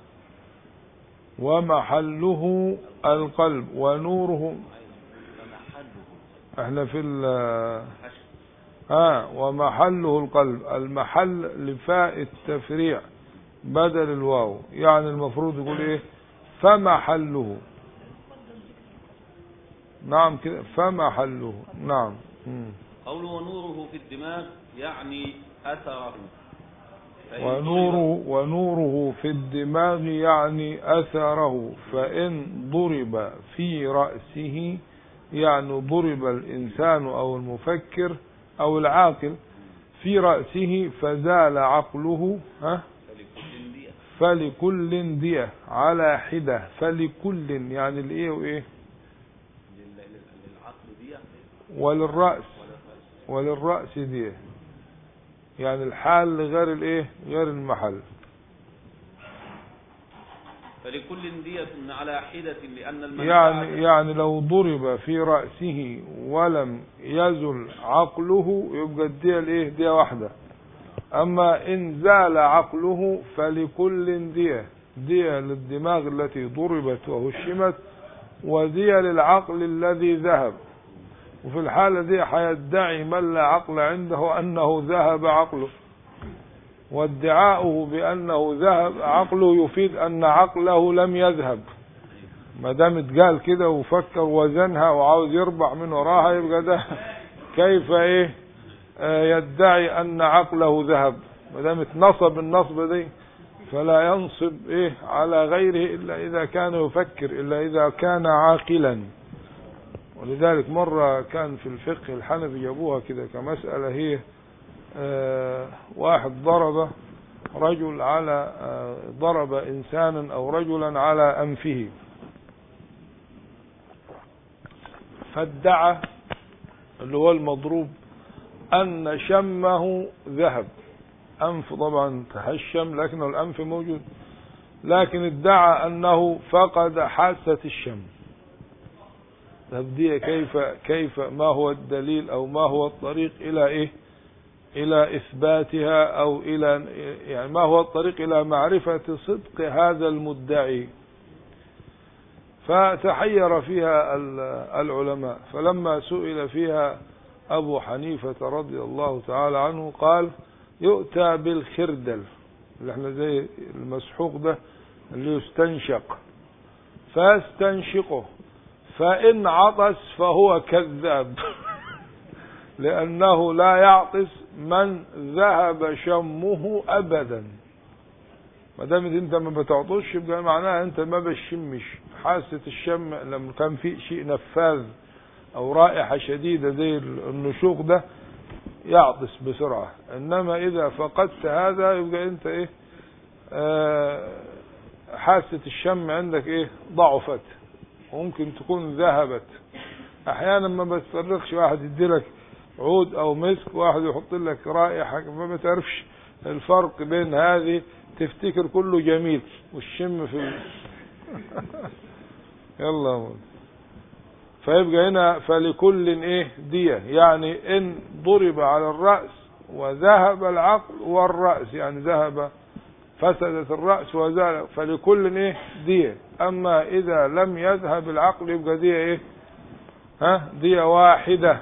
ومحله القلب ونوره فمحله احنا في ال حشو ها ومحله القلب المحل لفاء التفريع بدل الواو يعني المفروض يقول ايه فمحله نعم كده فمحله نعم مم. قوله ونوره في الدماغ يعني أثره ونوره ونوره في الدماغ يعني أثره فإن ضرب في رأسه يعني ضرب الإنسان أو المفكر أو العاقل في رأسه فزال عقله ها فلكل دية فلكل دية على حدة فلكل يعني الإيه وإيه لل- لل- للعقل دية وللرأس ولا فلس وللرأس دية يعني الحال غير الإيه غير المحل فلكل دية على حدة لأن المنفعة يعني يعني لو ضرب في رأسه ولم يزل عقله يبقى الدية الايه دية واحدة اما ان زال عقله فلكل دية دية للدماغ التي ضربت وهشمت ودية للعقل الذي ذهب وفي الحالة دي هيدعي من لا عقل عنده انه ذهب عقله وادعاؤه بانه ذهب عقله يفيد ان عقله لم يذهب ما دام اتقال كده وفكر وزنها وعاوز يربح من وراها يبقى ده كيف ايه آه يدعي ان عقله ذهب ما دام اتنصب النصب دي فلا ينصب ايه على غيره الا اذا كان يفكر الا اذا كان عاقلا ولذلك مرة كان في الفقه الحنفي جابوها كده كمسألة هي آه واحد ضرب رجل على آه ضرب إنسانا أو رجلا على أنفه فادعى اللي هو المضروب أن شمه ذهب أنف طبعا تهشم لكنه الأنف موجود لكن ادعى أنه فقد حاسة الشم طب دي كيف كيف ما هو الدليل أو ما هو الطريق إلى إيه إلى إثباتها أو إلى يعني ما هو الطريق إلى معرفة صدق هذا المدعي فتحير فيها العلماء فلما سئل فيها أبو حنيفة رضي الله تعالى عنه قال يؤتى بالخردل اللي احنا زي المسحوق ده اللي يستنشق فيستنشقه فإن عطس فهو كذاب لأنه لا يعطس من ذهب شمه أبدا ما دام انت ما بتعطش يبقى معناها انت ما بتشمش حاسة الشم لما كان في شيء نفاذ او رائحة شديدة زي النشوق ده يعطس بسرعة انما اذا فقدت هذا يبقى انت ايه آه حاسة الشم عندك ايه ضعفت وممكن تكون ذهبت احيانا ما بتفرقش واحد يديلك عود او مسك واحد يحط لك رائحة ما بتعرفش الفرق بين هذه تفتكر كله جميل والشم في ال... يلا يا مول. فيبقى هنا فلكل ايه دية يعني ان ضرب على الرأس وذهب العقل والرأس يعني ذهب فسدت الرأس وزال فلكل ايه دية اما اذا لم يذهب العقل يبقى دية ايه ها دية واحدة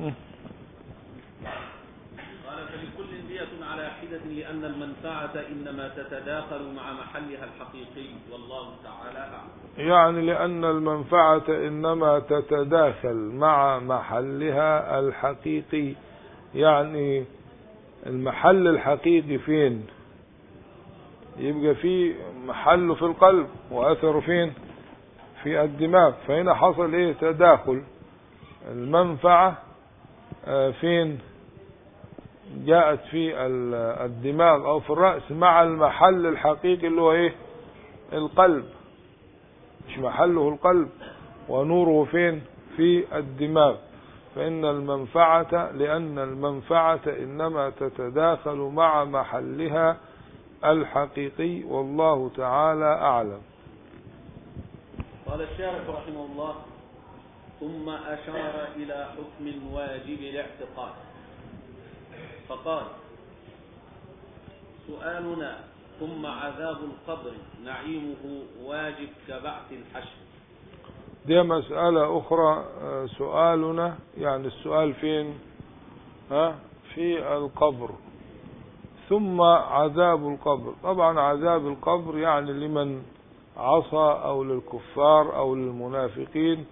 قال فلكل دية على حدة لأن المنفعة إنما تتداخل مع محلها الحقيقي والله تعالى أعلم يعني لأن المنفعة إنما تتداخل مع محلها الحقيقي يعني المحل الحقيقي فين يبقى في محله في القلب وأثره فين في الدماغ فهنا حصل ايه تداخل المنفعة آه فين جاءت في الدماغ او في الرأس مع المحل الحقيقي اللي هو ايه القلب مش محله القلب ونوره فين في الدماغ فإن المنفعة لأن المنفعة إنما تتداخل مع محلها الحقيقي والله تعالى أعلم قال الشارح رحمه الله ثم أشار إلى حكم واجب الاعتقاد فقال سؤالنا ثم عذاب القبر نعيمه واجب كبعث الحشر دي مسألة أخرى سؤالنا يعني السؤال فين ها في القبر ثم عذاب القبر طبعا عذاب القبر يعني لمن عصى أو للكفار أو للمنافقين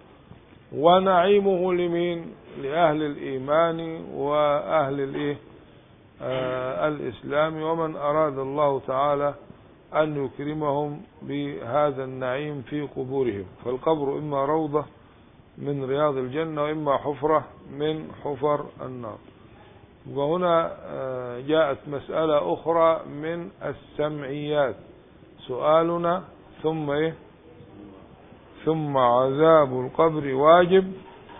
ونعيمه لمين لأهل الإيمان وأهل الإيه آه، الإسلام ومن أراد الله تعالى أن يكرمهم بهذا النعيم في قبورهم فالقبر إما روضة من رياض الجنة وإما حفرة من حفر النار وهنا آه، جاءت مسألة أخرى من السمعيات سؤالنا ثم إيه ثم عذاب القبر واجب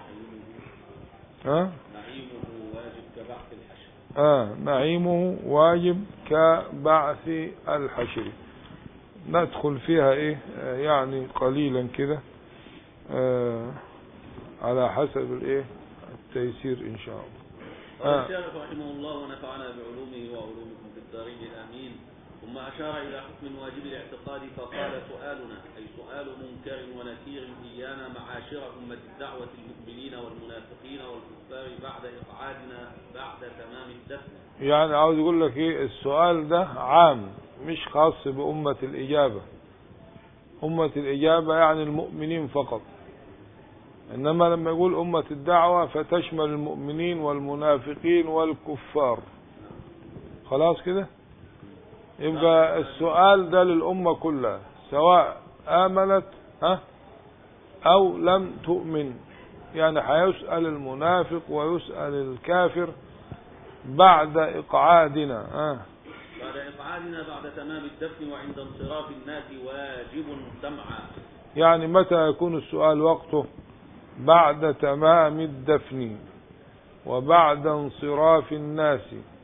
ها نعيمه واجب كبعث الحشر آه نعيمه واجب كبعث الحشر ندخل فيها ايه آه يعني قليلا كده آه على حسب الايه التيسير ان شاء الله قال آه. الشيخ رحمه الله ونفعنا بعلومه وعلومكم في الدارين الامين ثم اشار الى حكم واجب الاعتقاد فقال سؤالنا اي سؤال منكر ونكير ايانا معاشر امه الدعوه المؤمنين والمنافقين والكفار بعد اقعادنا بعد تمام الدفن يعني عاوز يقول لك ايه السؤال ده عام مش خاص بأمة الإجابة أمة الإجابة يعني المؤمنين فقط إنما لما يقول أمة الدعوة فتشمل المؤمنين والمنافقين والكفار خلاص كده يبقى السؤال ده للأمة كلها سواء آمنت ها أو لم تؤمن يعني هيسأل المنافق ويسأل الكافر بعد إقعادنا ها بعد إقعادنا بعد تمام الدفن وعند انصراف الناس واجب سمعا يعني متى يكون السؤال وقته بعد تمام الدفن وبعد انصراف الناس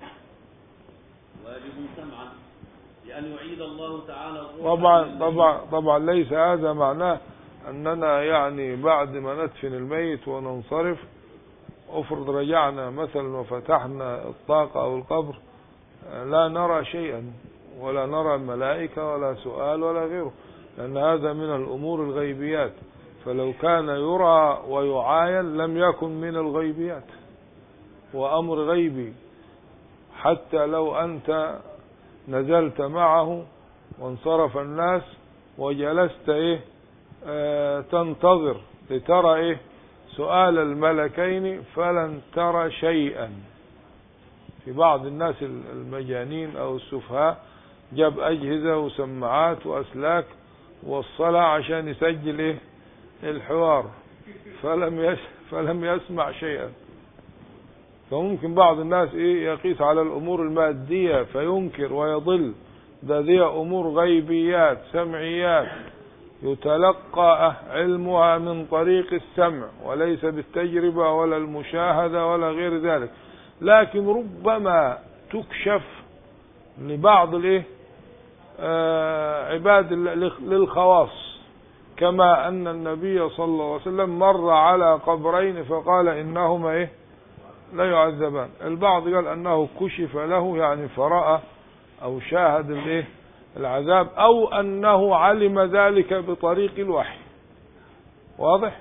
واجب سمعا لأن يعيد الله تعالى الروح طبعا من طبعا طبعا ليس هذا معناه أننا يعني بعد ما ندفن الميت وننصرف افرض رجعنا مثلا وفتحنا الطاقة أو القبر لا نرى شيئا ولا نرى ملائكة ولا سؤال ولا غيره لأن هذا من الأمور الغيبيات فلو كان يرى ويعاين لم يكن من الغيبيات وأمر غيبي حتى لو أنت نزلت معه وانصرف الناس وجلست إيه آه تنتظر لترى إيه سؤال الملكين فلن ترى شيئا في بعض الناس المجانين أو السفهاء جاب أجهزة وسماعات وأسلاك وصلها عشان يسجل إيه الحوار فلم يس فلم يسمع شيئا فممكن بعض الناس ايه يقيس على الامور الماديه فينكر ويضل ده دي امور غيبيات سمعيات يتلقى علمها من طريق السمع وليس بالتجربه ولا المشاهده ولا غير ذلك لكن ربما تكشف لبعض الايه آه عباد للخواص كما أن النبي صلى الله عليه وسلم مر على قبرين فقال إنهما إيه لا يعذبان البعض قال أنه كشف له يعني فرأى أو شاهد الإيه العذاب أو أنه علم ذلك بطريق الوحي واضح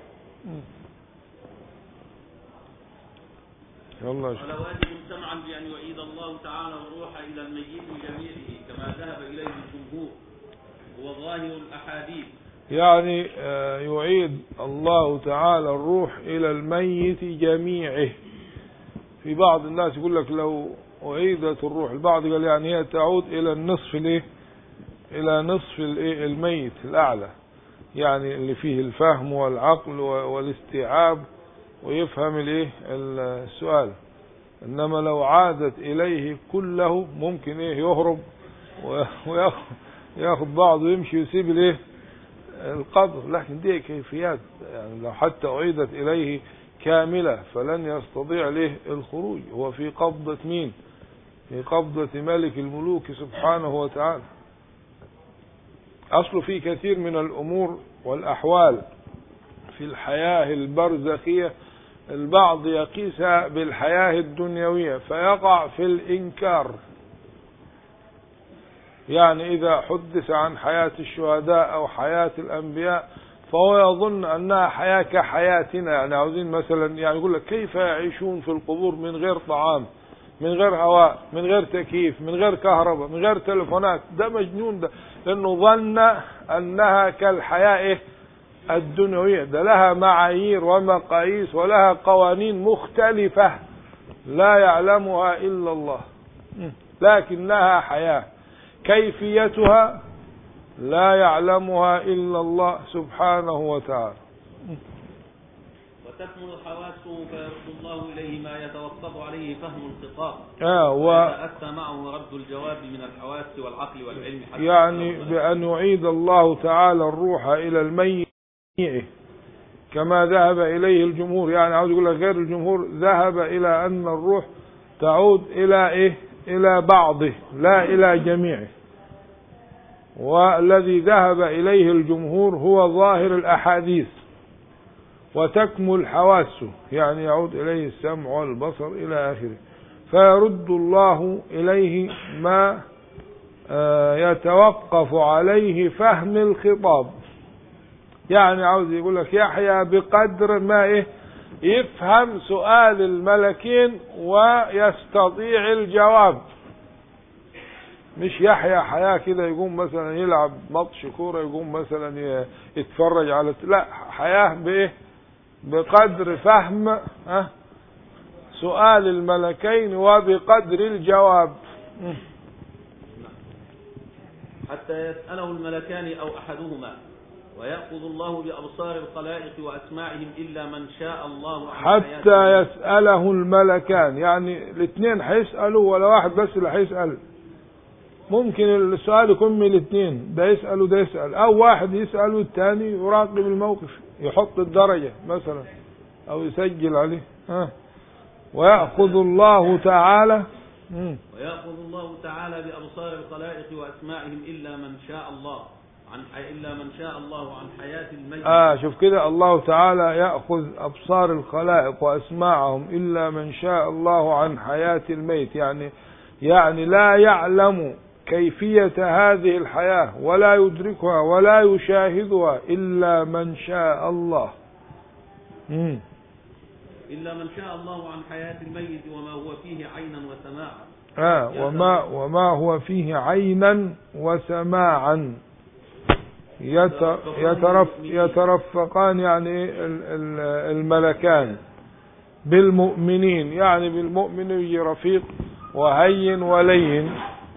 يلا قال واجب سمعا بأن يعيد الله تعالى الروح إلى الميت جميعه كما ذهب إليه الجمهور هو ظاهر الأحاديث يعني يعيد الله تعالى الروح إلى الميت جميعه في بعض الناس يقول لك لو أعيدت الروح البعض قال يعني هي تعود إلى النصف الايه إلى نصف الايه الميت الأعلى يعني اللي فيه الفهم والعقل والاستيعاب ويفهم الايه السؤال إنما لو عادت إليه كله ممكن إيه يهرب وياخد بعضه ويمشي ويسيب الايه القبر لكن دي كيفيات يعني لو حتى أعيدت إليه كاملة فلن يستطيع له الخروج هو في قبضة مين في قبضة ملك الملوك سبحانه وتعالى أصل في كثير من الأمور والأحوال في الحياة البرزخية البعض يقيسها بالحياة الدنيوية فيقع في الإنكار يعني إذا حدث عن حياة الشهداء أو حياة الأنبياء فهو يظن أنها حياة كحياتنا يعني عاوزين مثلا يعني يقول لك كيف يعيشون في القبور من غير طعام من غير هواء من غير تكييف من غير كهرباء من غير تلفونات ده مجنون ده لأنه ظن أنها كالحياة إيه الدنيوية ده لها معايير ومقاييس ولها قوانين مختلفة لا يعلمها إلا الله لكن لها حياة كيفيتها لا يعلمها إلا الله سبحانه وتعالى وتكمل حواسه فيرد الله إليه ما يتوقف عليه فهم الخطاب آه و ويتأتى معه رد الجواب من الحواس والعقل والعلم حتى يعني يصل بأن يعيد الله تعالى الروح إلى الميت كما ذهب إليه الجمهور يعني عاوز يقول لك غير الجمهور ذهب إلى أن الروح تعود إلى إيه إلى بعضه لا إلى جميعه والذي ذهب إليه الجمهور هو ظاهر الأحاديث وتكمل حواسه يعني يعود إليه السمع والبصر إلى آخره فيرد الله إليه ما آه، يتوقف عليه فهم الخطاب يعني عاوز يقول لك يحيى بقدر ما إيه يفهم سؤال الملكين ويستطيع الجواب مش يحيى حياة كده يقوم مثلا يلعب ماتش كورة يقوم مثلا ي- يتفرج على لا حياة بإيه بقدر فهم ها سؤال الملكين وبقدر الجواب حتى يسأله الملكان أو أحدهما ويأخذ الله بأبصار الخلائق وأسماعهم إلا من شاء الله عن حتى حياته. يسأله الملكان يعني الاثنين هيسألوا ولا واحد بس اللي هيسأل ممكن السؤال يكون من الاثنين ده يسأل وده يسأل أو واحد يسأل والثاني يراقب الموقف يحط الدرجة مثلا أو يسجل عليه ها ويأخذ الله تعالى مم. ويأخذ الله تعالى بأبصار الخلائق وأسماعهم إلا من شاء الله عن حي... إلا من شاء الله عن حياة الميت آه شوف كده الله تعالى يأخذ أبصار الخلائق وأسماعهم إلا من شاء الله عن حياة الميت يعني يعني لا يعلم كيفية هذه الحياة ولا يدركها ولا يشاهدها إلا من شاء الله مم. إلا من شاء الله عن حياة الميت وما هو فيه عينا وسماعا آه وما وما هو فيه عينا وسماعا يت- يترف يترفقان يعني إيه ال- ال- الملكان بالمؤمنين يعني بالمؤمن يجي رفيق وهين ولين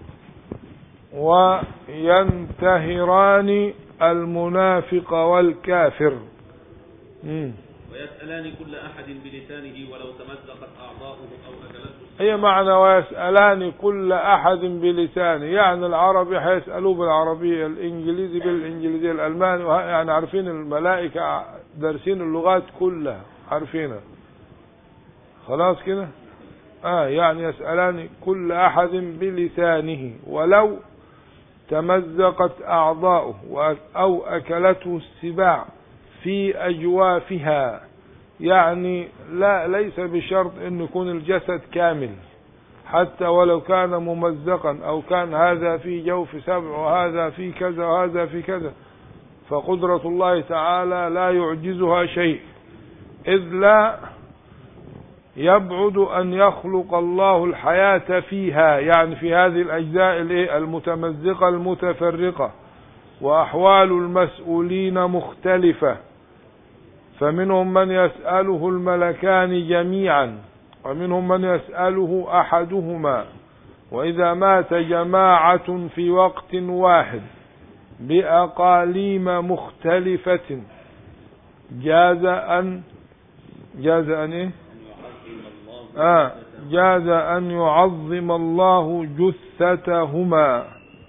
وينتهران المنافق والكافر مم. ويسألان كل أحد بلسانه ولو تمزقت أعضاؤه أو أكلته هي معنى ويسألان كل أحد بلسانه يعني العربي هيسألوه بالعربية الإنجليزي بالإنجليزية الألماني وه- يعني عارفين الملائكة دارسين اللغات كلها عارفينها خلاص كده آه يعني يسألان كل أحد بلسانه ولو تمزقت أعضاؤه وأ- أو أكلته السباع في أجوافها يعني لا ليس بشرط أن يكون الجسد كامل حتى ولو كان ممزقا أو كان هذا في جوف سبع وهذا في كذا وهذا في كذا فقدرة الله تعالى لا يعجزها شيء إذ لا يبعد أن يخلق الله الحياة فيها يعني في هذه الأجزاء الإيه؟ المتمزقة المتفرقة وأحوال المسؤولين مختلفة فمنهم من يسأله الملكان جميعا ومنهم من يسأله أحدهما وإذا مات جماعة في وقت واحد بأقاليم مختلفة جاز أن جاز أن إيه؟ آه جاز أن يعظم الله جثتهما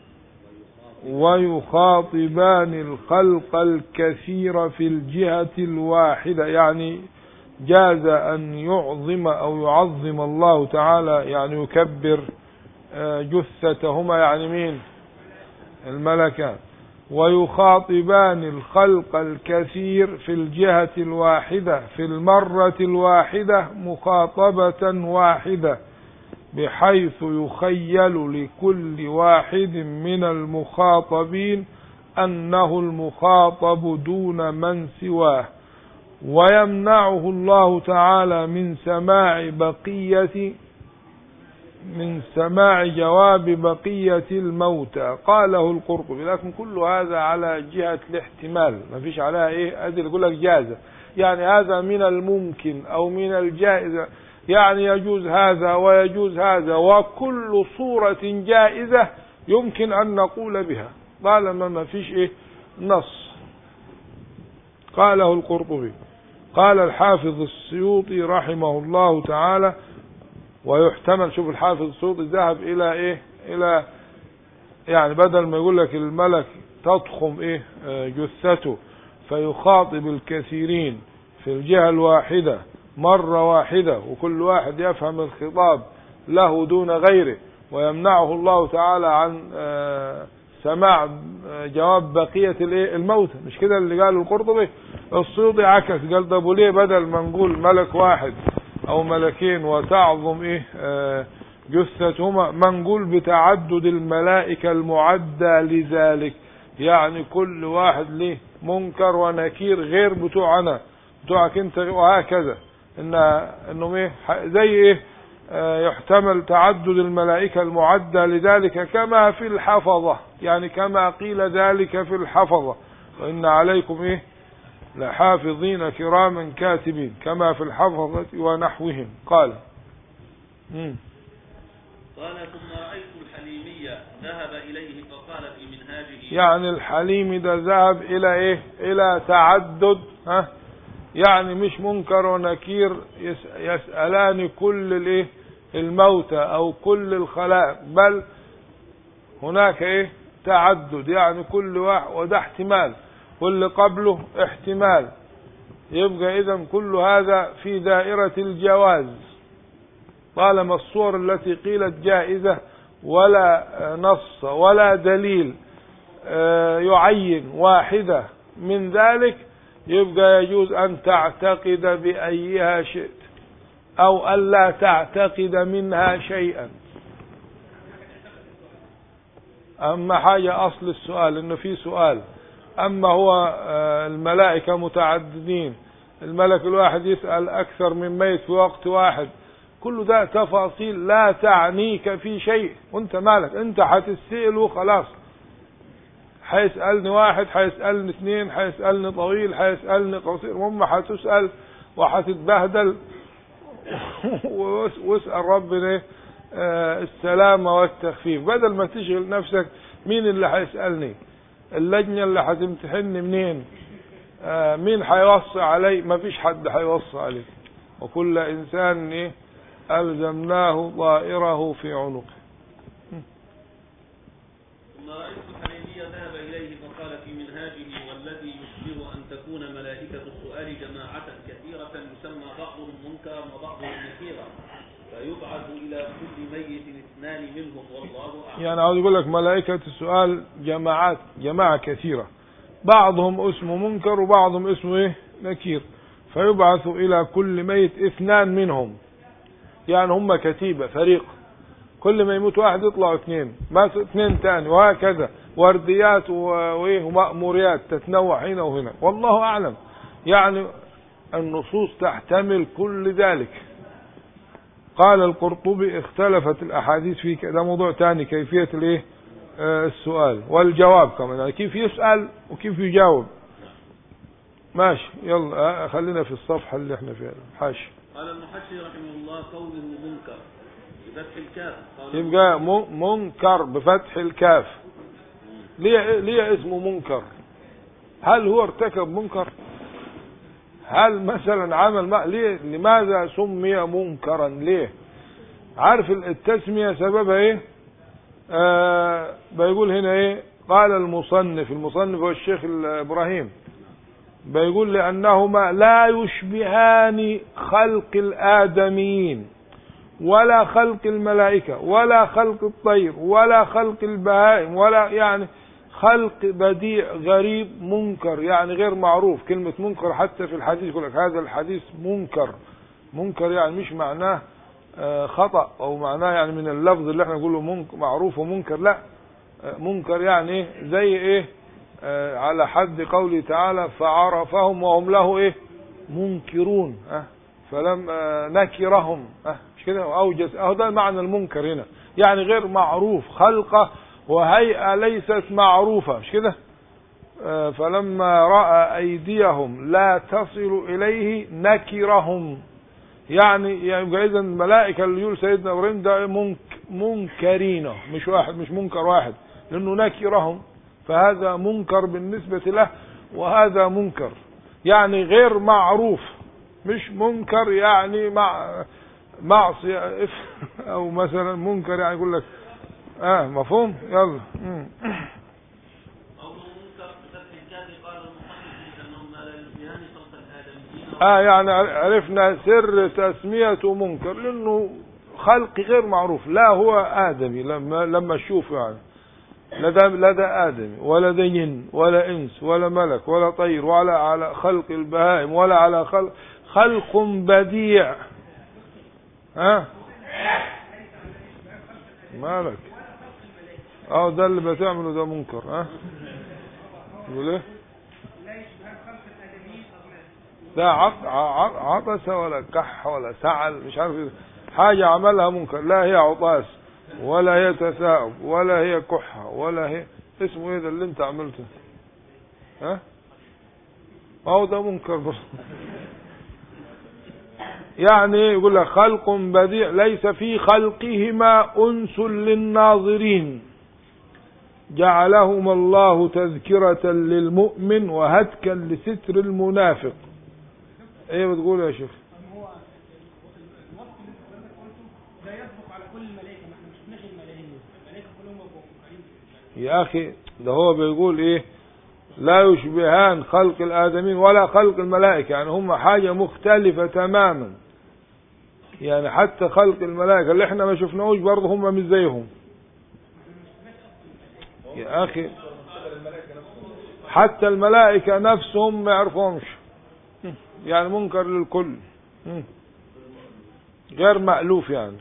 ويخاطبان الخلق الكثير في الجهة الواحدة يعني جاز أن يعظم أو يعظم الله تعالى يعني يكبر آه، جثتهما يعني مين الملكان ويخاطبان الخلق الكثير في الجهة الواحدة في المرة الواحدة مخاطبة واحدة بحيث يخيل لكل واحد من المخاطبين أنه المخاطب دون من سواه ويمنعه الله تعالى من سماع بقية من سماع جواب بقية الموتى قاله القرطبي لكن كل هذا على جهة الاحتمال ما فيش عليها ايه ادي يقول لك جازة يعني هذا من الممكن او من الجائز يعني يجوز هذا ويجوز هذا وكل صورة جائزة يمكن أن نقول بها طالما ما فيش إيه نص قاله القرطبي قال الحافظ السيوطي رحمه الله تعالى ويحتمل شوف الحافظ السيوطي ذهب إلى إيه إلى يعني بدل ما يقول لك الملك تضخم إيه آه، جثته فيخاطب الكثيرين في الجهة الواحدة مرة واحدة وكل واحد يفهم الخطاب له دون غيره ويمنعه الله تعالى عن آه، سماع آه، جواب بقية الايه الموتى مش كده اللي قاله القرطبي السيوطي عكس قال ده ابو ليه بدل ما نقول ملك واحد او ملكين وتعظم ايه آه، جثتهما ما نقول بتعدد الملائكة المعدة لذلك يعني كل واحد له منكر ونكير غير بتوعنا بتوعك انت وهكذا ان انهم ايه زي ايه آه، يحتمل تعدد الملائكة المعدة لذلك كما في الحفظة يعني كما قيل ذلك في الحفظة وإن عليكم إيه لحافظين كراما كاتبين كما في الحفظة ونحوهم قال مم. قال ثم رأيت الحليمية ذهب إليه فقال في منهاجه يعني الحليم ده ذهب إلى إيه إلى تعدد ها يعني مش منكر ونكير يس- يسألان كل الايه الموتى او كل الخلائق بل هناك ايه تعدد يعني كل واحد وده احتمال واللي قبله احتمال يبقى اذا كل هذا في دائرة الجواز طالما الصور التي قيلت جائزة ولا آه، نص ولا دليل آه، يعين واحدة من ذلك يبقى يجوز أن تعتقد بأيها شئت أو ألا تعتقد منها شيئا أما حاجة أصل السؤال إنه في سؤال أما هو آه، الملائكة متعددين الملك الواحد يسأل أكثر من ميت في وقت واحد كل ده تفاصيل لا تعنيك في شيء وانت مالك انت هتسأل وخلاص هيسألني واحد هيسألني اثنين هيسألني طويل هيسألني قصير المهم هتسأل وهتتبهدل وس- واسأل ربنا آه، السلامة والتخفيف بدل ما تشغل نفسك مين اللي هيسألني اللجنة اللي هتمتحني منين آه، مين هيوصي علي ما فيش حد هيوصي عليك وكل إنسان إيه ألزمناه طائره في عنقه ثم رأيت الحليمية ذهب إليه فقال في منهاجه والذي يشبه أن تكون ملائكة السؤال جماعة كثيرة يسمى بعضهم منكرا وبعضهم نكيرا فيبعث إلى كل ميت اثنان منهم والله أعلم يعني عاوز يقول لك ملائكة السؤال جماعات جماعة كثيرة بعضهم اسمه منكر وبعضهم اسمه ايه نكير فيبعث الى كل ميت اثنان منهم يعني هم كتيبة فريق كل ما يموت واحد يطلعوا اثنين مات اثنين تاني وهكذا ورديات و- وايه ومأموريات تتنوع هنا وهنا والله اعلم يعني النصوص تحتمل كل ذلك قال القرطبي اختلفت الاحاديث في ك- ده موضوع تاني كيفية الايه آه، السؤال والجواب كمان يعني كيف يسأل وكيف يجاوب ماشي يلا آه، خلينا في الصفحة اللي احنا فيها حاشي قال المحشي رحمه الله قوله منكر بفتح الكاف قال يبقى م- منكر بفتح الكاف ليه ليه اسمه منكر هل هو ارتكب منكر هل مثلا عمل ما ليه لماذا سمي منكرا ليه عارف التسمية سببها ايه آه بيقول هنا ايه قال المصنف المصنف هو الشيخ ابراهيم بيقول لانهما لا يشبهان خلق الادميين ولا خلق الملائكة ولا خلق الطير ولا خلق البهائم ولا يعني خلق بديع غريب منكر يعني غير معروف كلمة منكر حتى في الحديث يقول لك هذا الحديث منكر منكر يعني مش معناه آه، خطأ أو معناه يعني من اللفظ اللي احنا نقوله منك معروف ومنكر لا آه، منكر يعني ايه زي ايه آه، على حد قوله تعالى فعرفهم وهم له ايه منكرون اه فلم آه، نكرهم اه مش كده اوجز اهو ده معنى المنكر هنا يعني غير معروف خلقه وهيئه ليست معروفه مش كده آه، فلما راى ايديهم لا تصل اليه نكرهم يعني يعني يبقى اذا الملائكه اللي يقول سيدنا ابراهيم ده منك منكرينه مش واحد مش منكر واحد لانه نكرهم فهذا منكر بالنسبه له وهذا منكر يعني غير معروف مش منكر يعني مع معصيه او مثلا منكر يعني يقول لك اه مفهوم يلا مم. قوله منكر بفتح الكاف قال المصنف انهما لا يشبهان صوت الادميين اه يعني عرفنا سر تسميته منكر لانه خلق غير معروف لا هو ادمي لما لما تشوفه يعني لا ده لا ده ادمي ولا ده جن ولا انس ولا ملك ولا طير ولا على خلق البهائم ولا على خلق خلق بديع ها مالك اه ده اللي بتعمله ده منكر ها يقول ايه لا عط ع- عطس ولا كح ولا سعل مش عارف إيه. حاجة عملها منكر لا هي عطاس ولا هي تثاؤب ولا هي كحة ولا هي اسمه ايه ده اللي انت عملته ها هو ده منكر برضه يعني يقول لك خلق بديع ليس في خلقهما أنس للناظرين جعلهما الله تذكرة للمؤمن وهتكا لستر المنافق ايه بتقول يا شيخ هو الوصف اللي انت حضرتك قلته ده يصدق على كل الملائكه ما احنا ما شفناش الملائكه الملائكه كلهم بقوا قريب يا اخي ده هو بيقول ايه لا يشبهان خلق الادمين ولا خلق الملائكه يعني هم حاجه مختلفه تماما يعني حتى خلق الملائكه اللي احنا ما شفناهوش برضه هم مش زيهم يا اخي حتى الملائكه نفسهم ما يعرفهمش يعني منكر للكل غير مألوف يعني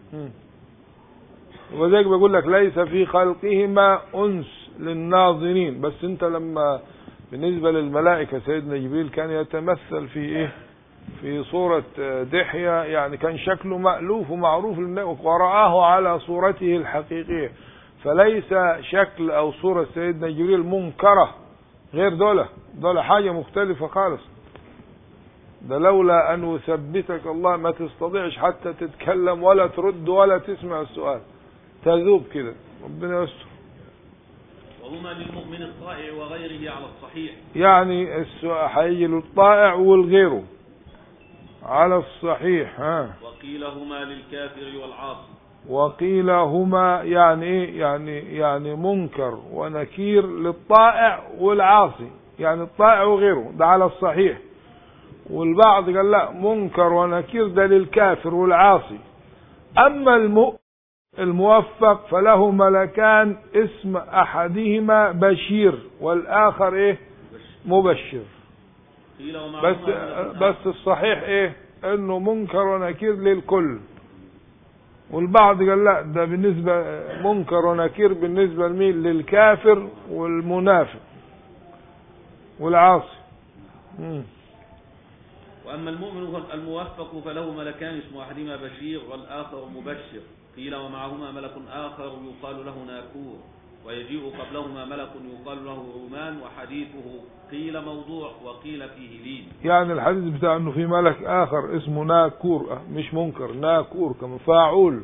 وذلك بيقول لك ليس في خلقهما أنس للناظرين بس انت لما بالنسبة للملائكة سيدنا جبريل كان يتمثل في ايه في صورة دحية يعني كان شكله مألوف ومعروف للناس ورآه على صورته الحقيقية فليس شكل او صورة سيدنا جبريل منكرة غير دولة دولة حاجة مختلفة خالص ده لولا ان يثبتك الله ما تستطيعش حتى تتكلم ولا ترد ولا تسمع السؤال تذوب كده ربنا يستر وهما للمؤمن الطائع وغيره على الصحيح يعني السؤال هيجي للطائع والغيره على الصحيح ها وقيل هما للكافر والعاصي وقيل هما يعني ايه يعني يعني منكر ونكير للطائع والعاصي يعني الطائع وغيره ده على الصحيح والبعض قال لا منكر ونكير ده للكافر والعاصي اما المؤمن الموفق فله ملكان اسم احدهما بشير والاخر ايه مبشر قيل ومعهما بس ملك بس الصحيح ايه انه منكر ونكير للكل والبعض قال لا ده بالنسبة منكر ونكير بالنسبة لمين للكافر والمنافق والعاصي مم. وأما المؤمن هو الموفق فله ملكان اسم أحدهما بشير والآخر مبشر قيل ومعهما ملك آخر يقال له ناكور ويجيء قبلهما ملك يقال له رومان وحديثه قيل موضوع وقيل فيه لين يعني الحديث بتاع انه في ملك اخر اسمه ناكور أه، مش منكر ناكور كما فاعول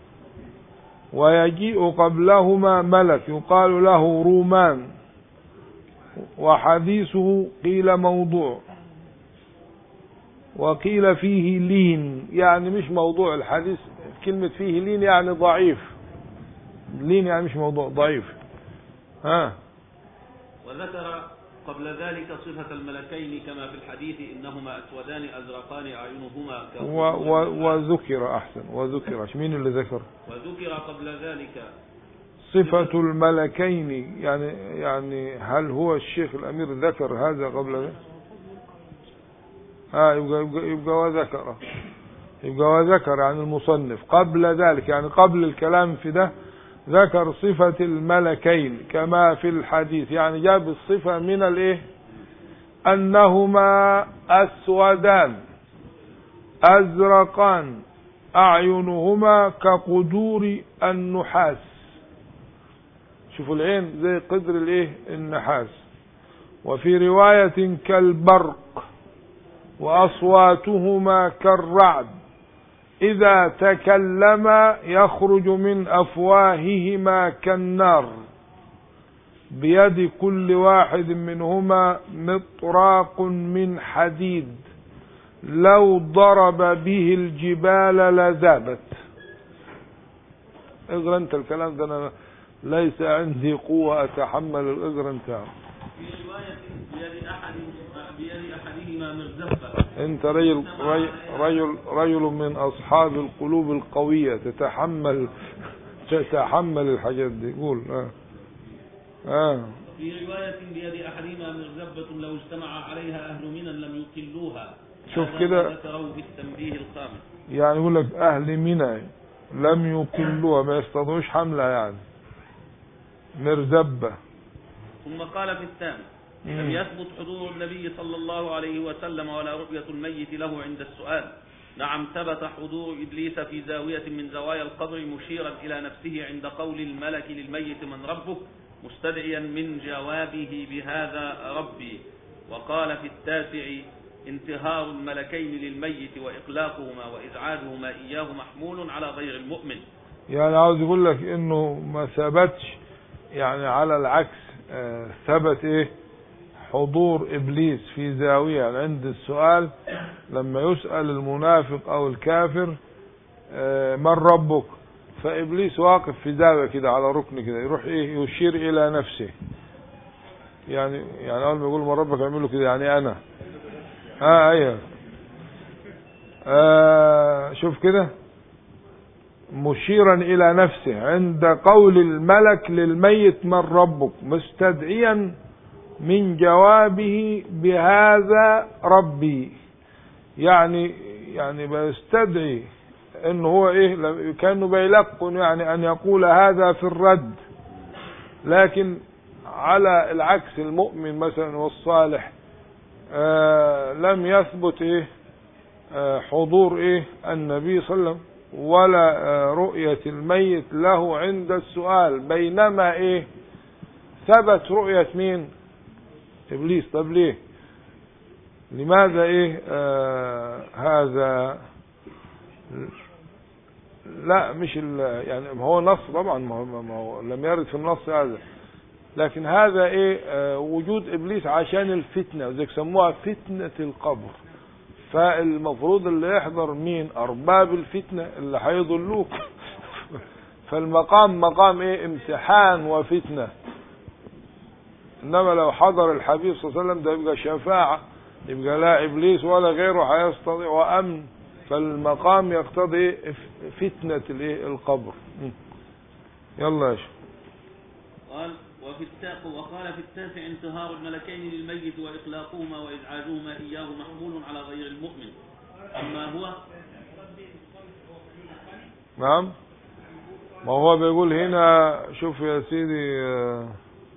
ويجيء قبلهما ملك يقال له رومان وحديثه قيل موضوع وقيل فيه لين يعني مش موضوع الحديث كلمة فيه لين يعني ضعيف لين يعني مش موضوع ضعيف ها وذكر قبل ذلك صفة الملكين كما في الحديث إنهما أسودان أزرقان أعينهما و و وذكر أحسن وذكر مين اللي ذكر وذكر قبل ذلك صفة الملكين يعني يعني هل هو الشيخ الأمير ذكر هذا قبل ذلك ها يبقى, يبقى, يبقى وذكر يبقى وذكر عن المصنف قبل ذلك يعني قبل الكلام في ده ذكر صفة الملكين كما في الحديث يعني جاب الصفة من الايه انهما اسودان ازرقان اعينهما كقدور النحاس شوفوا العين زي قدر الايه النحاس وفي رواية كالبرق وأصواتهما كالرعد إذا تكلم يخرج من أفواههما كالنار بيد كل واحد منهما مطراق من حديد لو ضرب به الجبال لذابت اقرا انت الكلام ده انا ليس عندي قوة اتحمل الاقرا انت في رواية بيد أحد بيد أحدهما مرزبة انت رجل رجل رجل, رجل من اصحاب القلوب القوية تتحمل تتحمل الحاجات دي قول اه اه في رواية بيد أحدهما مرزبة لو اجتمع عليها أهل منى لم يقلوها شوف هذا كده. ما ذكره في التنبيه الخامس يعني يقول لك اهل منى لم يقلوها ما يستطيعوش حملة يعني مرزبة ثم قال في الثامن لم مم. يثبت حضور النبي صلى الله عليه وسلم ولا رؤية الميت له عند السؤال نعم ثبت حضور إبليس في زاوية من زوايا القبر مشيرا إلى نفسه عند قول الملك للميت من ربك مستدعيا من جوابه بهذا ربي وقال في التاسع انتهار الملكين للميت وإقلاقهما وإزعاجهما إياه محمول على غير المؤمن يعني عاوز يقول لك انه ما ثبتش يعني على العكس آه، ثبت ايه حضور ابليس في زاوية يعني عند السؤال لما يسأل المنافق او الكافر آه، من ربك فابليس واقف في زاوية كده على ركن كده يروح ايه يشير الى نفسه يعني يعني اول ما يقول من ربك يعمل له كده يعني انا اه ايوه آه شوف كده مشيرا الى نفسه عند قول الملك للميت من ربك مستدعيا من جوابه بهذا ربي يعني يعني بيستدعي ان هو ايه لم- كانه بيلقن يعني ان يقول هذا في الرد لكن على العكس المؤمن مثلا والصالح آه لم يثبت ايه آه حضور ايه النبي صلى الله عليه وسلم ولا آه رؤية الميت له عند السؤال بينما ايه ثبت رؤية مين ابليس طب ليه لماذا ايه آه هذا لا مش ال- يعني ما هو نص طبعا ما هو, ما هو لم يرد في النص هذا لكن هذا ايه آه وجود ابليس عشان الفتنه وزي سموها فتنه القبر فالمفروض اللي يحضر مين ارباب الفتنه اللي هيضلوك فالمقام مقام ايه امتحان وفتنه انما لو حضر الحبيب صلى الله عليه وسلم ده يبقى شفاعه يبقى لا ابليس ولا غيره هيستطيع وامن فالمقام يقتضي إيه؟ فتنه الايه القبر م. يلا يا شيخ قال وفي التاق وقال في التاسع انتهار الملكين للميت وإخلاقهما وإزعاجهما إياه محمول على غير المؤمن أما هو نعم ما هو بيقول هنا شوف يا سيدي آه،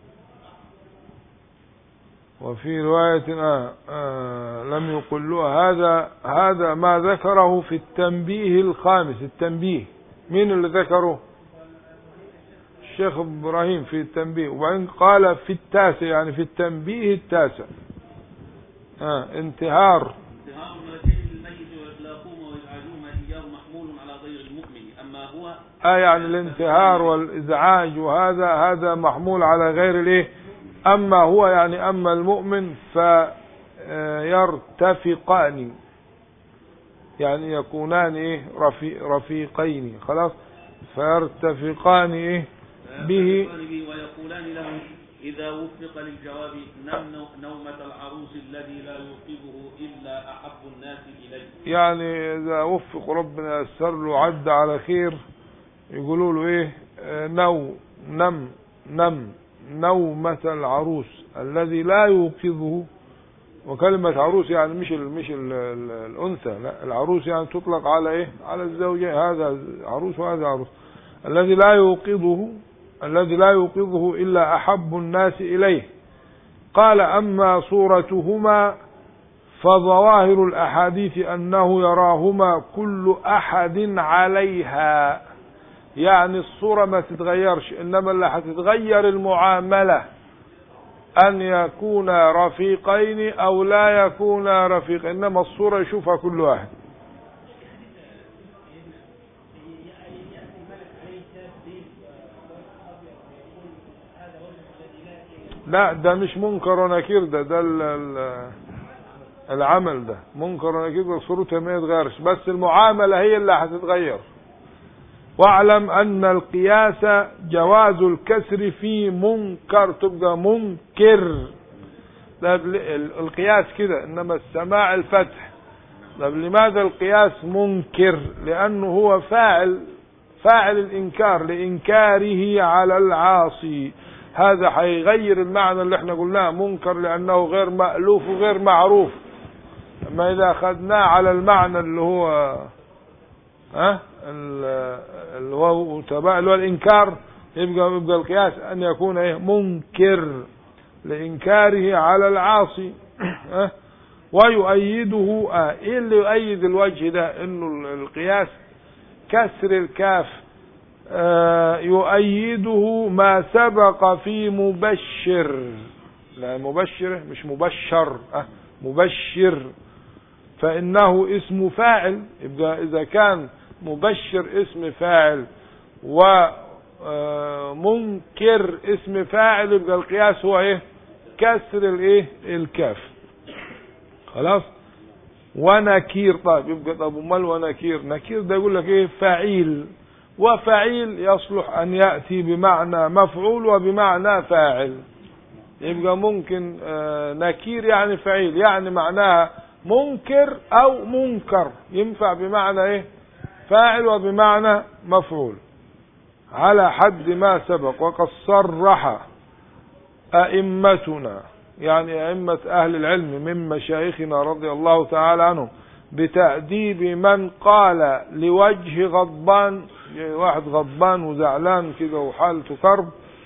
وفي رواية آه آه لم يقل له هذا هذا ما ذكره في التنبيه الخامس التنبيه مين اللي ذكره الشيخ ابراهيم في التنبيه وبعدين قال في التاسع يعني في التنبيه التاسع آه انتهار انتهار الملكين للميت وإخلاقهما وإزعاجهما إياه محمول على غير المؤمن أما هو آه يعني الانتهار والإزعاج وهذا هذا محمول على غير الايه أما هو يعني أما المؤمن فيرتفقان يعني يكونان ايه رفي رفيقين خلاص فيرتفقان ايه به فيرتفقان به ويقولان له إذا وفق للجواب نم نومة العروس الذي لا يوقظه إلا أحب الناس إليه يعني إذا وفق ربنا يسر له عد على خير يقولوا له إيه آه، نو نم نم نومة العروس الذي لا يوقظه وكلمة عروس يعني مش ال مش ال ال الأنثى لا العروس يعني تطلق على إيه على الزوجة هذا عروس وهذا عروس الذي لا يوقظه الذي لا يوقظه إلا أحب الناس إليه قال أما صورتهما فظواهر الأحاديث أنه يراهما كل أحد عليها يعني الصورة ما تتغيرش إنما اللي هتتغير المعاملة أن يكونا رفيقين أو لا يكونا رفيقين إنما الصورة يشوفها كل واحد لا ده مش منكر ونكير ده ده ال- ال- العمل ده منكر ونكير ده صورتها ما يتغيرش بس المعاملة هي اللي هتتغير واعلم ان القياس جواز الكسر في منكر تبقى منكر ده بل- ال- القياس كده انما السماع الفتح طب لماذا القياس منكر لانه هو فاعل فاعل الانكار لانكاره على العاصي هذا هيغير المعنى اللي احنا قلناه منكر لانه غير مألوف وغير معروف اما اذا اخذناه على المعنى اللي هو ها ال- اللي هو تبع اللي هو الانكار يبقى يبقى القياس ان يكون ايه منكر لانكاره على العاصي ها ويؤيده آه ايه اللي يؤيد الوجه ده انه ال- القياس كسر الكاف آه يؤيده ما سبق في مبشر لا مبشر مش مبشر أه مبشر فإنه اسم فاعل يبقى إذا كان مبشر اسم فاعل ومنكر اسم فاعل يبقى القياس هو ايه كسر الايه الكاف خلاص ونكير طيب يبقى طب امال ونكير نكير ده يقول لك ايه فعيل وفعيل يصلح ان ياتي بمعنى مفعول وبمعنى فاعل يبقى ممكن آه، نكير يعني فعيل يعني معناها منكر او منكر ينفع بمعنى ايه فاعل وبمعنى مفعول على حد ما سبق وقد صرح أئمتنا يعني أئمة أهل العلم من مشايخنا رضي الله تعالى عنهم بتأديب من قال لوجه غضبان يعني واحد غضبان وزعلان كده وحالته كرب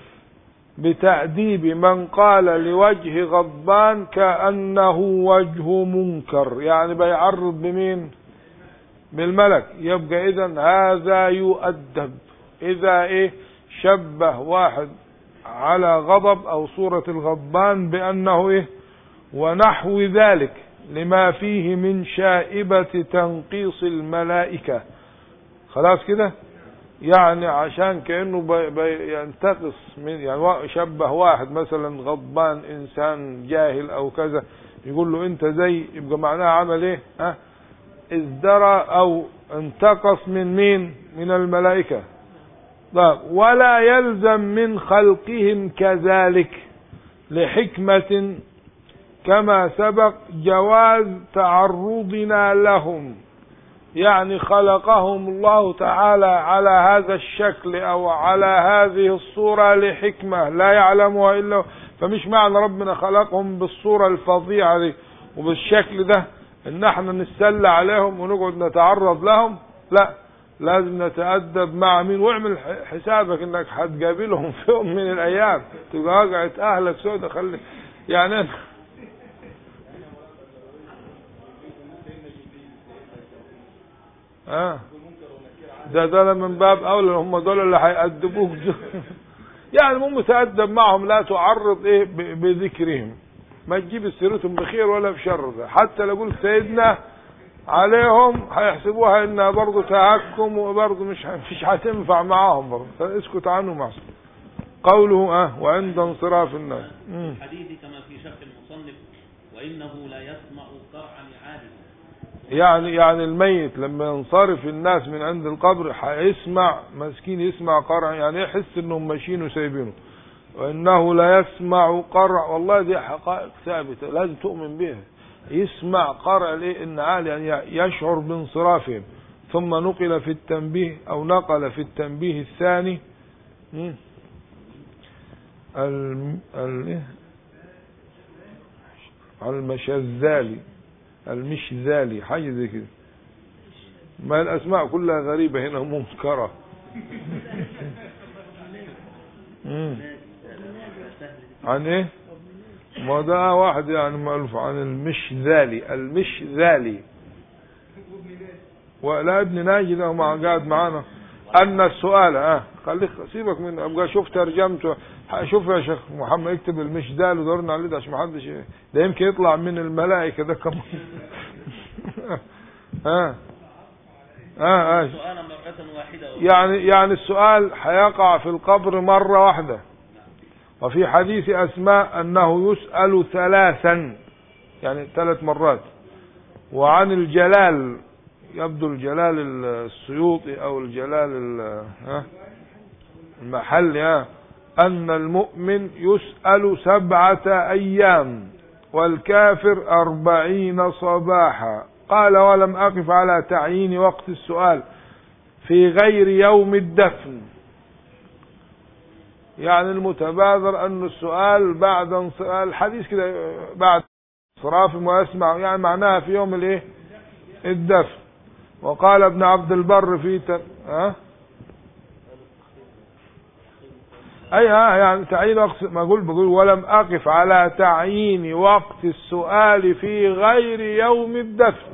بتأديب من قال لوجه غضبان كأنه وجه منكر يعني بيعرض بمين بالملك يبقى إذا هذا يؤدب إذا إيه شبه واحد على غضب أو صورة الغضبان بأنه إيه ونحو ذلك لما فيه من شائبة تنقيص الملائكة خلاص كده يعني عشان كأنه بي بي ينتقص من يعني وا- شبه واحد مثلا غضبان إنسان جاهل أو كذا يقول له أنت زي يبقى معناها عمل إيه ها ازدرى أو انتقص من مين من الملائكة طيب ولا يلزم من خلقهم كذلك لحكمة كما سبق جواز تعرضنا لهم يعني خلقهم الله تعالى على هذا الشكل او على هذه الصورة لحكمة لا يعلمها الا هو. فمش معنى ربنا خلقهم بالصورة الفظيعة دي وبالشكل ده ان احنا نتسلى عليهم ونقعد نتعرض لهم لا لازم نتأدب مع مين واعمل ح- حسابك انك هتقابلهم في يوم من الايام تبقى وقعت اهلك سودة خلي يعني أنا- اه ده ده من باب اولى هم دول اللي هيأدبوك دول. يعني مو متأدب معهم لا تعرض ايه ب- بذكرهم ما تجيب سيرتهم بخير ولا بشر ده. حتى لو قلت سيدنا عليهم هيحسبوها انها برضه تهكم وبرضه مش ه- مش هتنفع معاهم برضه فاسكت عنهم احسن قوله اه وعند انصراف الناس مم. الحديث كما في شرح المصنف وإنه لا يسمع قرع نعاله يعني يعني الميت لما ينصرف الناس من عند القبر هيسمع مسكين يسمع قرع يعني يحس انهم ماشيين وسايبينه وانه لا يسمع قرع والله دي حقائق ثابته لازم تؤمن بها يسمع قرع ليه ان عالي يعني يشعر بانصرافهم ثم نقل في التنبيه او نقل في التنبيه الثاني مم. الم... ال... إيه؟ المشذالي المشذالي حاجة زي كده ما الأسماء كلها غريبة هنا منكرة مم. عن ايه ما ده واحد يعني مألوف عن المشذالي المشذالي ولا ابن ناجي ده ما قاعد معانا أن السؤال اه خليك سيبك من أبقى شوف ترجمته شوف يا شيخ محمد اكتب المش دال ودورنا عليه ده عشان ما حدش ده يمكن يطلع من الملائكة ده كمان اه اه اه سؤالا مرة واحدة يعني يعني السؤال هيقع في القبر مرة واحدة وفي حديث أسماء أنه يسأل ثلاثا يعني ثلاث مرات وعن الجلال يبدو الجلال السيوطي أو الجلال ال- ها المحلي ها أن المؤمن يسأل سبعة أيام والكافر أربعين صباحا قال ولم أقف على تعيين وقت السؤال في غير يوم الدفن يعني المتبادر أن السؤال بعد انص- الحديث كده بعد انصراف ما يسمع يعني معناها في يوم الايه الدفن وقال ابن عبد البر في ت... ها اي ها يعني تعيين وقت ما اقول بقول ولم اقف على تعيين وقت السؤال في غير يوم الدفن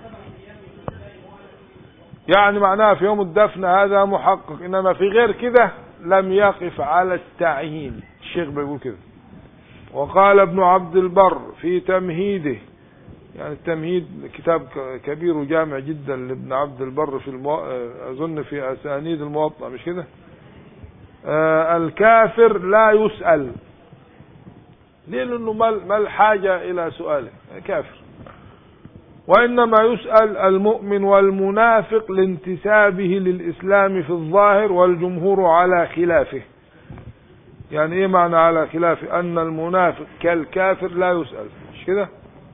يعني معناها في يوم الدفن هذا محقق انما في غير كده لم يقف على التعيين الشيخ بيقول كده وقال ابن عبد البر في تمهيده يعني التمهيد كتاب ك- كبير وجامع جدا لابن عبد البر في المو... اظن في اسانيد الموطأ مش كده آه الكافر لا يسأل ليه لانه ما ما الحاجة الى سؤاله كافر وانما يسأل المؤمن والمنافق لانتسابه للاسلام في الظاهر والجمهور على خلافه يعني ايه معنى على خلافه ان المنافق كالكافر لا يسأل مش كده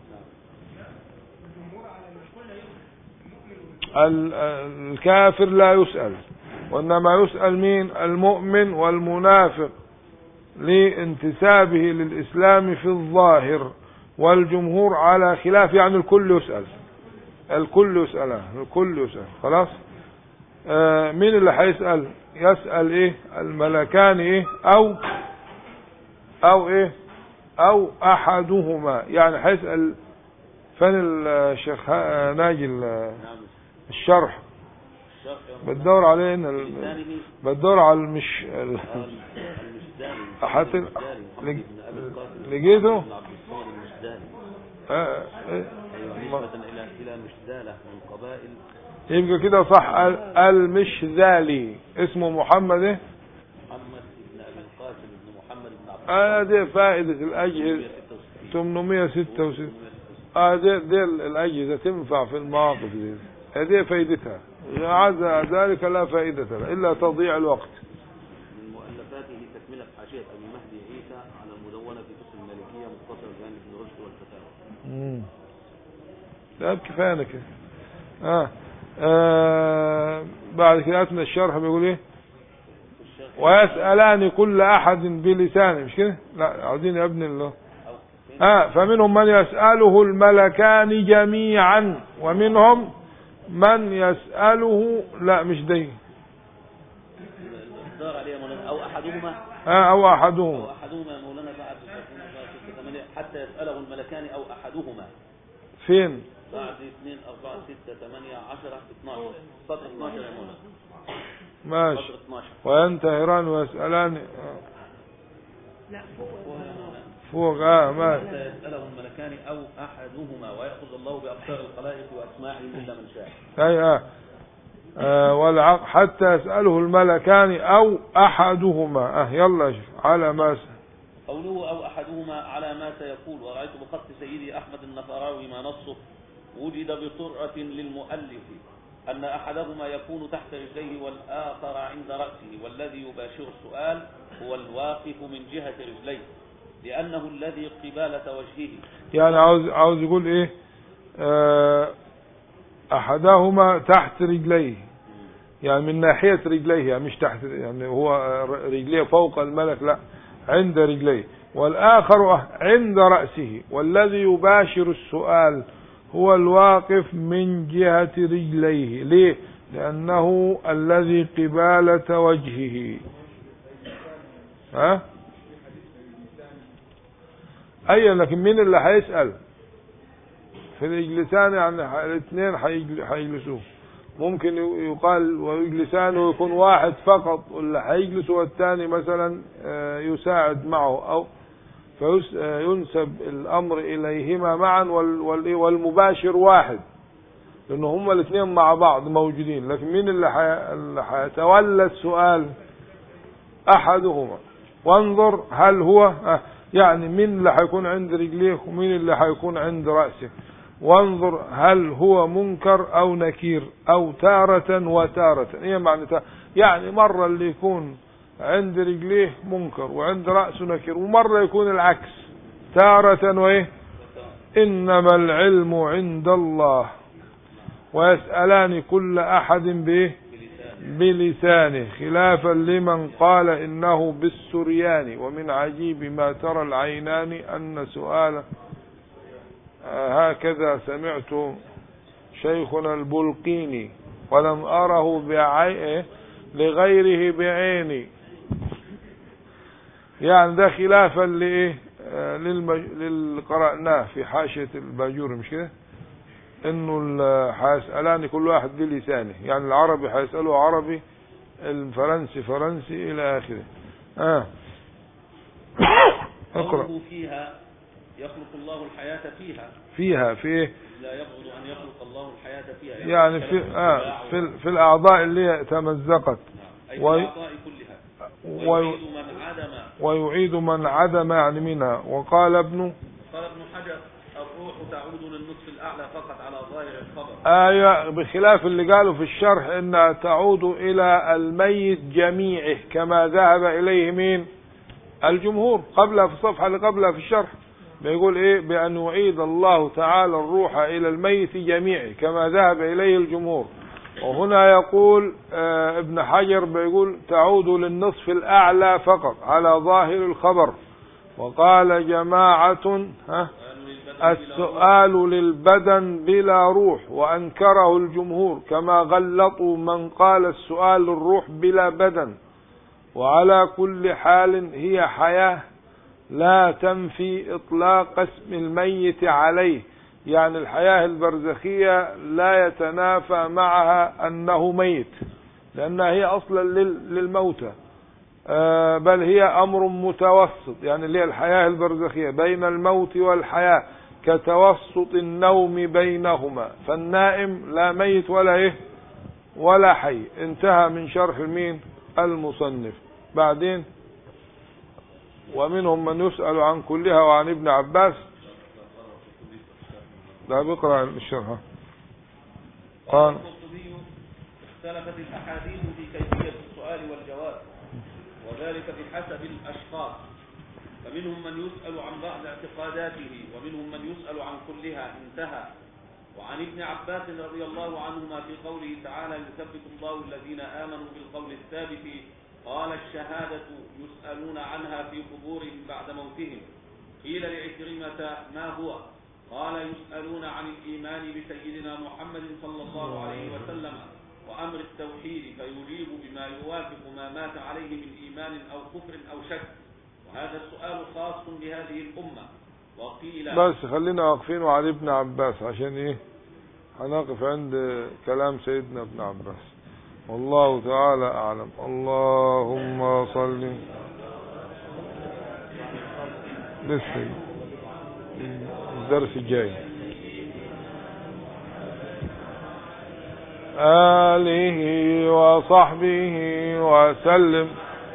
ال- الكافر لا يسأل وإنما يسأل مين المؤمن والمنافق لانتسابه للإسلام في الظاهر والجمهور على خلاف يعني الكل يسأل الكل يسأل الكل يسأل خلاص آه مين اللي هيسأل يسأل ايه الملكان ايه او او ايه او احدهما يعني هيسأل فين الشيخ ها- ناجي ال- نعم الشرح الشرح يوم بتدور عليه هنا ال- الميزاني بتدور على المش ال- المشداني أحد- المشداني لج- محمد بن أبي القاسم لقيته؟ بن عبد الصمد المشداني آه، إيه. أيوة نسبة إلى إلى مشدالة من قبائل يبقى كده صح ال- المشذالي اسمه محمد ايه محمد بن أبي القاسم بن محمد بن عبد آه دي فائدة الأجهزة 866 866 اه دي, دي الأجهزة تنفع في المواقف دي هذه فائدتها عدا ذلك لا فائدة لها إلا تضيع الوقت من مؤلفاته تكملة حاشية أبي مهدي عيسى على المدونة في قسم المالكية مختصر بيان ابن رشد والفتاوى مم. لا كفاية أنا كده آه. آه. بعد كده أتنا الشرح بيقول ايه الشيخ ويسألان كل أحد بلسانه مش كده لا عاوزين يا ابن الله أو فين آه فمنهم من يسأله الملكان جميعا ومنهم من يسأله لا مش دي الدار عليه يا مولانا أو أحدهما آه أو أو أحدهم أحدهما يا مولانا بعد تكون ستة ثمانية حتى يسأله الملكان أو أحدهما فين بعد اثنين أربعة ستة ثمانية عشرة 12 سطر 12 يا مولانا ماشي سطر 12 وينتهران ويسألان آه. لا فوق فوق اه ما حتى يسأله الملكان أو أحدهما ويأخذ الله بأبصار الخلائق وأسماعهم إلا من شاء أي آه. آه والعق حتى يسأله الملكان أو أحدهما آه يلا يا شيخ على ما س- قوله أو أحدهما على ما سيقول ورأيت بخط سيدي أحمد النفراوي ما نصه وجد بطرة للمؤلف أن أحدهما يكون تحت رجليه والآخر عند رأسه والذي يباشر السؤال هو الواقف من جهة رجليه لأنه الذي قبالة وجهه يعني عاوز عاوز يقول ايه آه احدهما تحت رجليه يعني من ناحية رجليه يعني مش تحت يعني هو رجليه فوق الملك لا عند رجليه والآخر عند رأسه والذي يباشر السؤال هو الواقف من جهة رجليه ليه لأنه الذي قبالة وجهه ها أي لكن مين اللي هيسأل في الإجلسان يعني ح- الاثنين هيجل- هيجلسوه ممكن يقال ويجلسان ويكون واحد فقط واللي هيجلس والثاني مثلا آه، يساعد معه أو فينسب الأمر إليهما معا وال- وال- والمباشر واحد لأن هما الاثنين مع بعض موجودين لكن مين اللي حي- اللي هيتولى السؤال أحدهما وانظر هل هو آه، يعني مين اللي هيكون عند رجليه ومين اللي هيكون عند رأسه وانظر هل هو منكر أو نكير أو تارة وتارة إيه معنى تارة؟ يعني مرة اللي يكون عند رجليه منكر وعند رأسه نكير ومرة يكون العكس تارة وإيه إنما العلم عند الله ويسألان كل أحد بإيه بلسانه خلافا لمن قال إنه بالسريان ومن عجيب ما ترى العينان أن سؤال آه، هكذا سمعت شيخنا البلقيني ولم أره بعي... لغيره بعيني يعني ده خلافا لإيه آه، للمج... للي قرأناه في حاشية الباجور مش كده انه ال- هيسألان كل واحد بلسانه يعني العربي هيسأله عربي الفرنسي فرنسي الى اخره اه اقرأ قوله فيها يخلق الله الحياة فيها فيها في ايه لا يبعد أن يخلق الله الحياة فيها يعني في آه في, ال- في الاعضاء اللي هي تمزقت أي وي- في الأعضاء كلها وي- ويعيد من عدم ويعيد من عدم يعني منها وقال ابن قال ابن حجر الروح تعود للنصف الأعلى فقط على ظاهر الخبر آية بخلاف اللي قالوا في الشرح انها تعود الى الميت جميعه كما ذهب اليه مين الجمهور قبلها في الصفحة اللي قبلها في الشرح بيقول ايه بان يعيد الله تعالى الروح الى الميت جميعه كما ذهب اليه الجمهور وهنا يقول آه ابن حجر بيقول تعود للنصف الاعلى فقط على ظاهر الخبر وقال جماعة ها قالوا للبدن بلا روح. السؤال للبدن بلا روح وأنكره الجمهور كما غلطوا من قال السؤال للروح بلا بدن وعلى كل حال هي حياة لا تنفي إطلاق اسم الميت عليه يعني الحياة البرزخية لا يتنافى معها أنه ميت لأنها هي أصلا لل- للموتى آه، بل هي أمر متوسط يعني اللي هي الحياة البرزخية بين الموت والحياة كتوسط النوم بينهما فالنائم لا ميت ولا إيه ولا حي انتهى من شرح مين المصنف بعدين ومنهم من يسأل عن كلها وعن ابن عباس لا بيقرأ الشرح قال القرطبي اختلفت الأحاديث في كيفية السؤال والجواب وذلك بحسب الأشخاص فمنهم من يسأل عن بعض اعتقاداته ومنهم من يسأل عن كلها انتهى وعن ابن عباس رضي الله عنهما في قوله تعالى يثبت الله الذين آمنوا بالقول الثابت قال الشهادة يسألون عنها في قبورهم بعد موتهم قيل لعكرمة ما هو قال يسألون عن الإيمان بسيدنا محمد صلى الله عليه وسلم وأمر التوحيد فيجيب بما يوافق ما مات عليه من إيمان أو كفر أو شك وهذا السؤال خاص بهذه الأمة وقيل بس خلينا واقفين على ابن عباس عشان ايه هنقف عند كلام سيدنا ابن عباس والله تعالى اعلم اللهم صل لسه الدرس الجاي آله وصحبه وسلم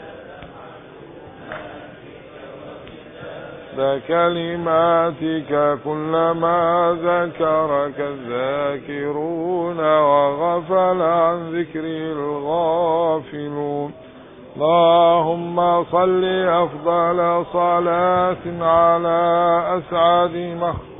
بكلماتك كلما ذكرك الذاكرون وغفل عن ذكر الغافلون اللهم صل أفضل صلاة على أسعد مخلوق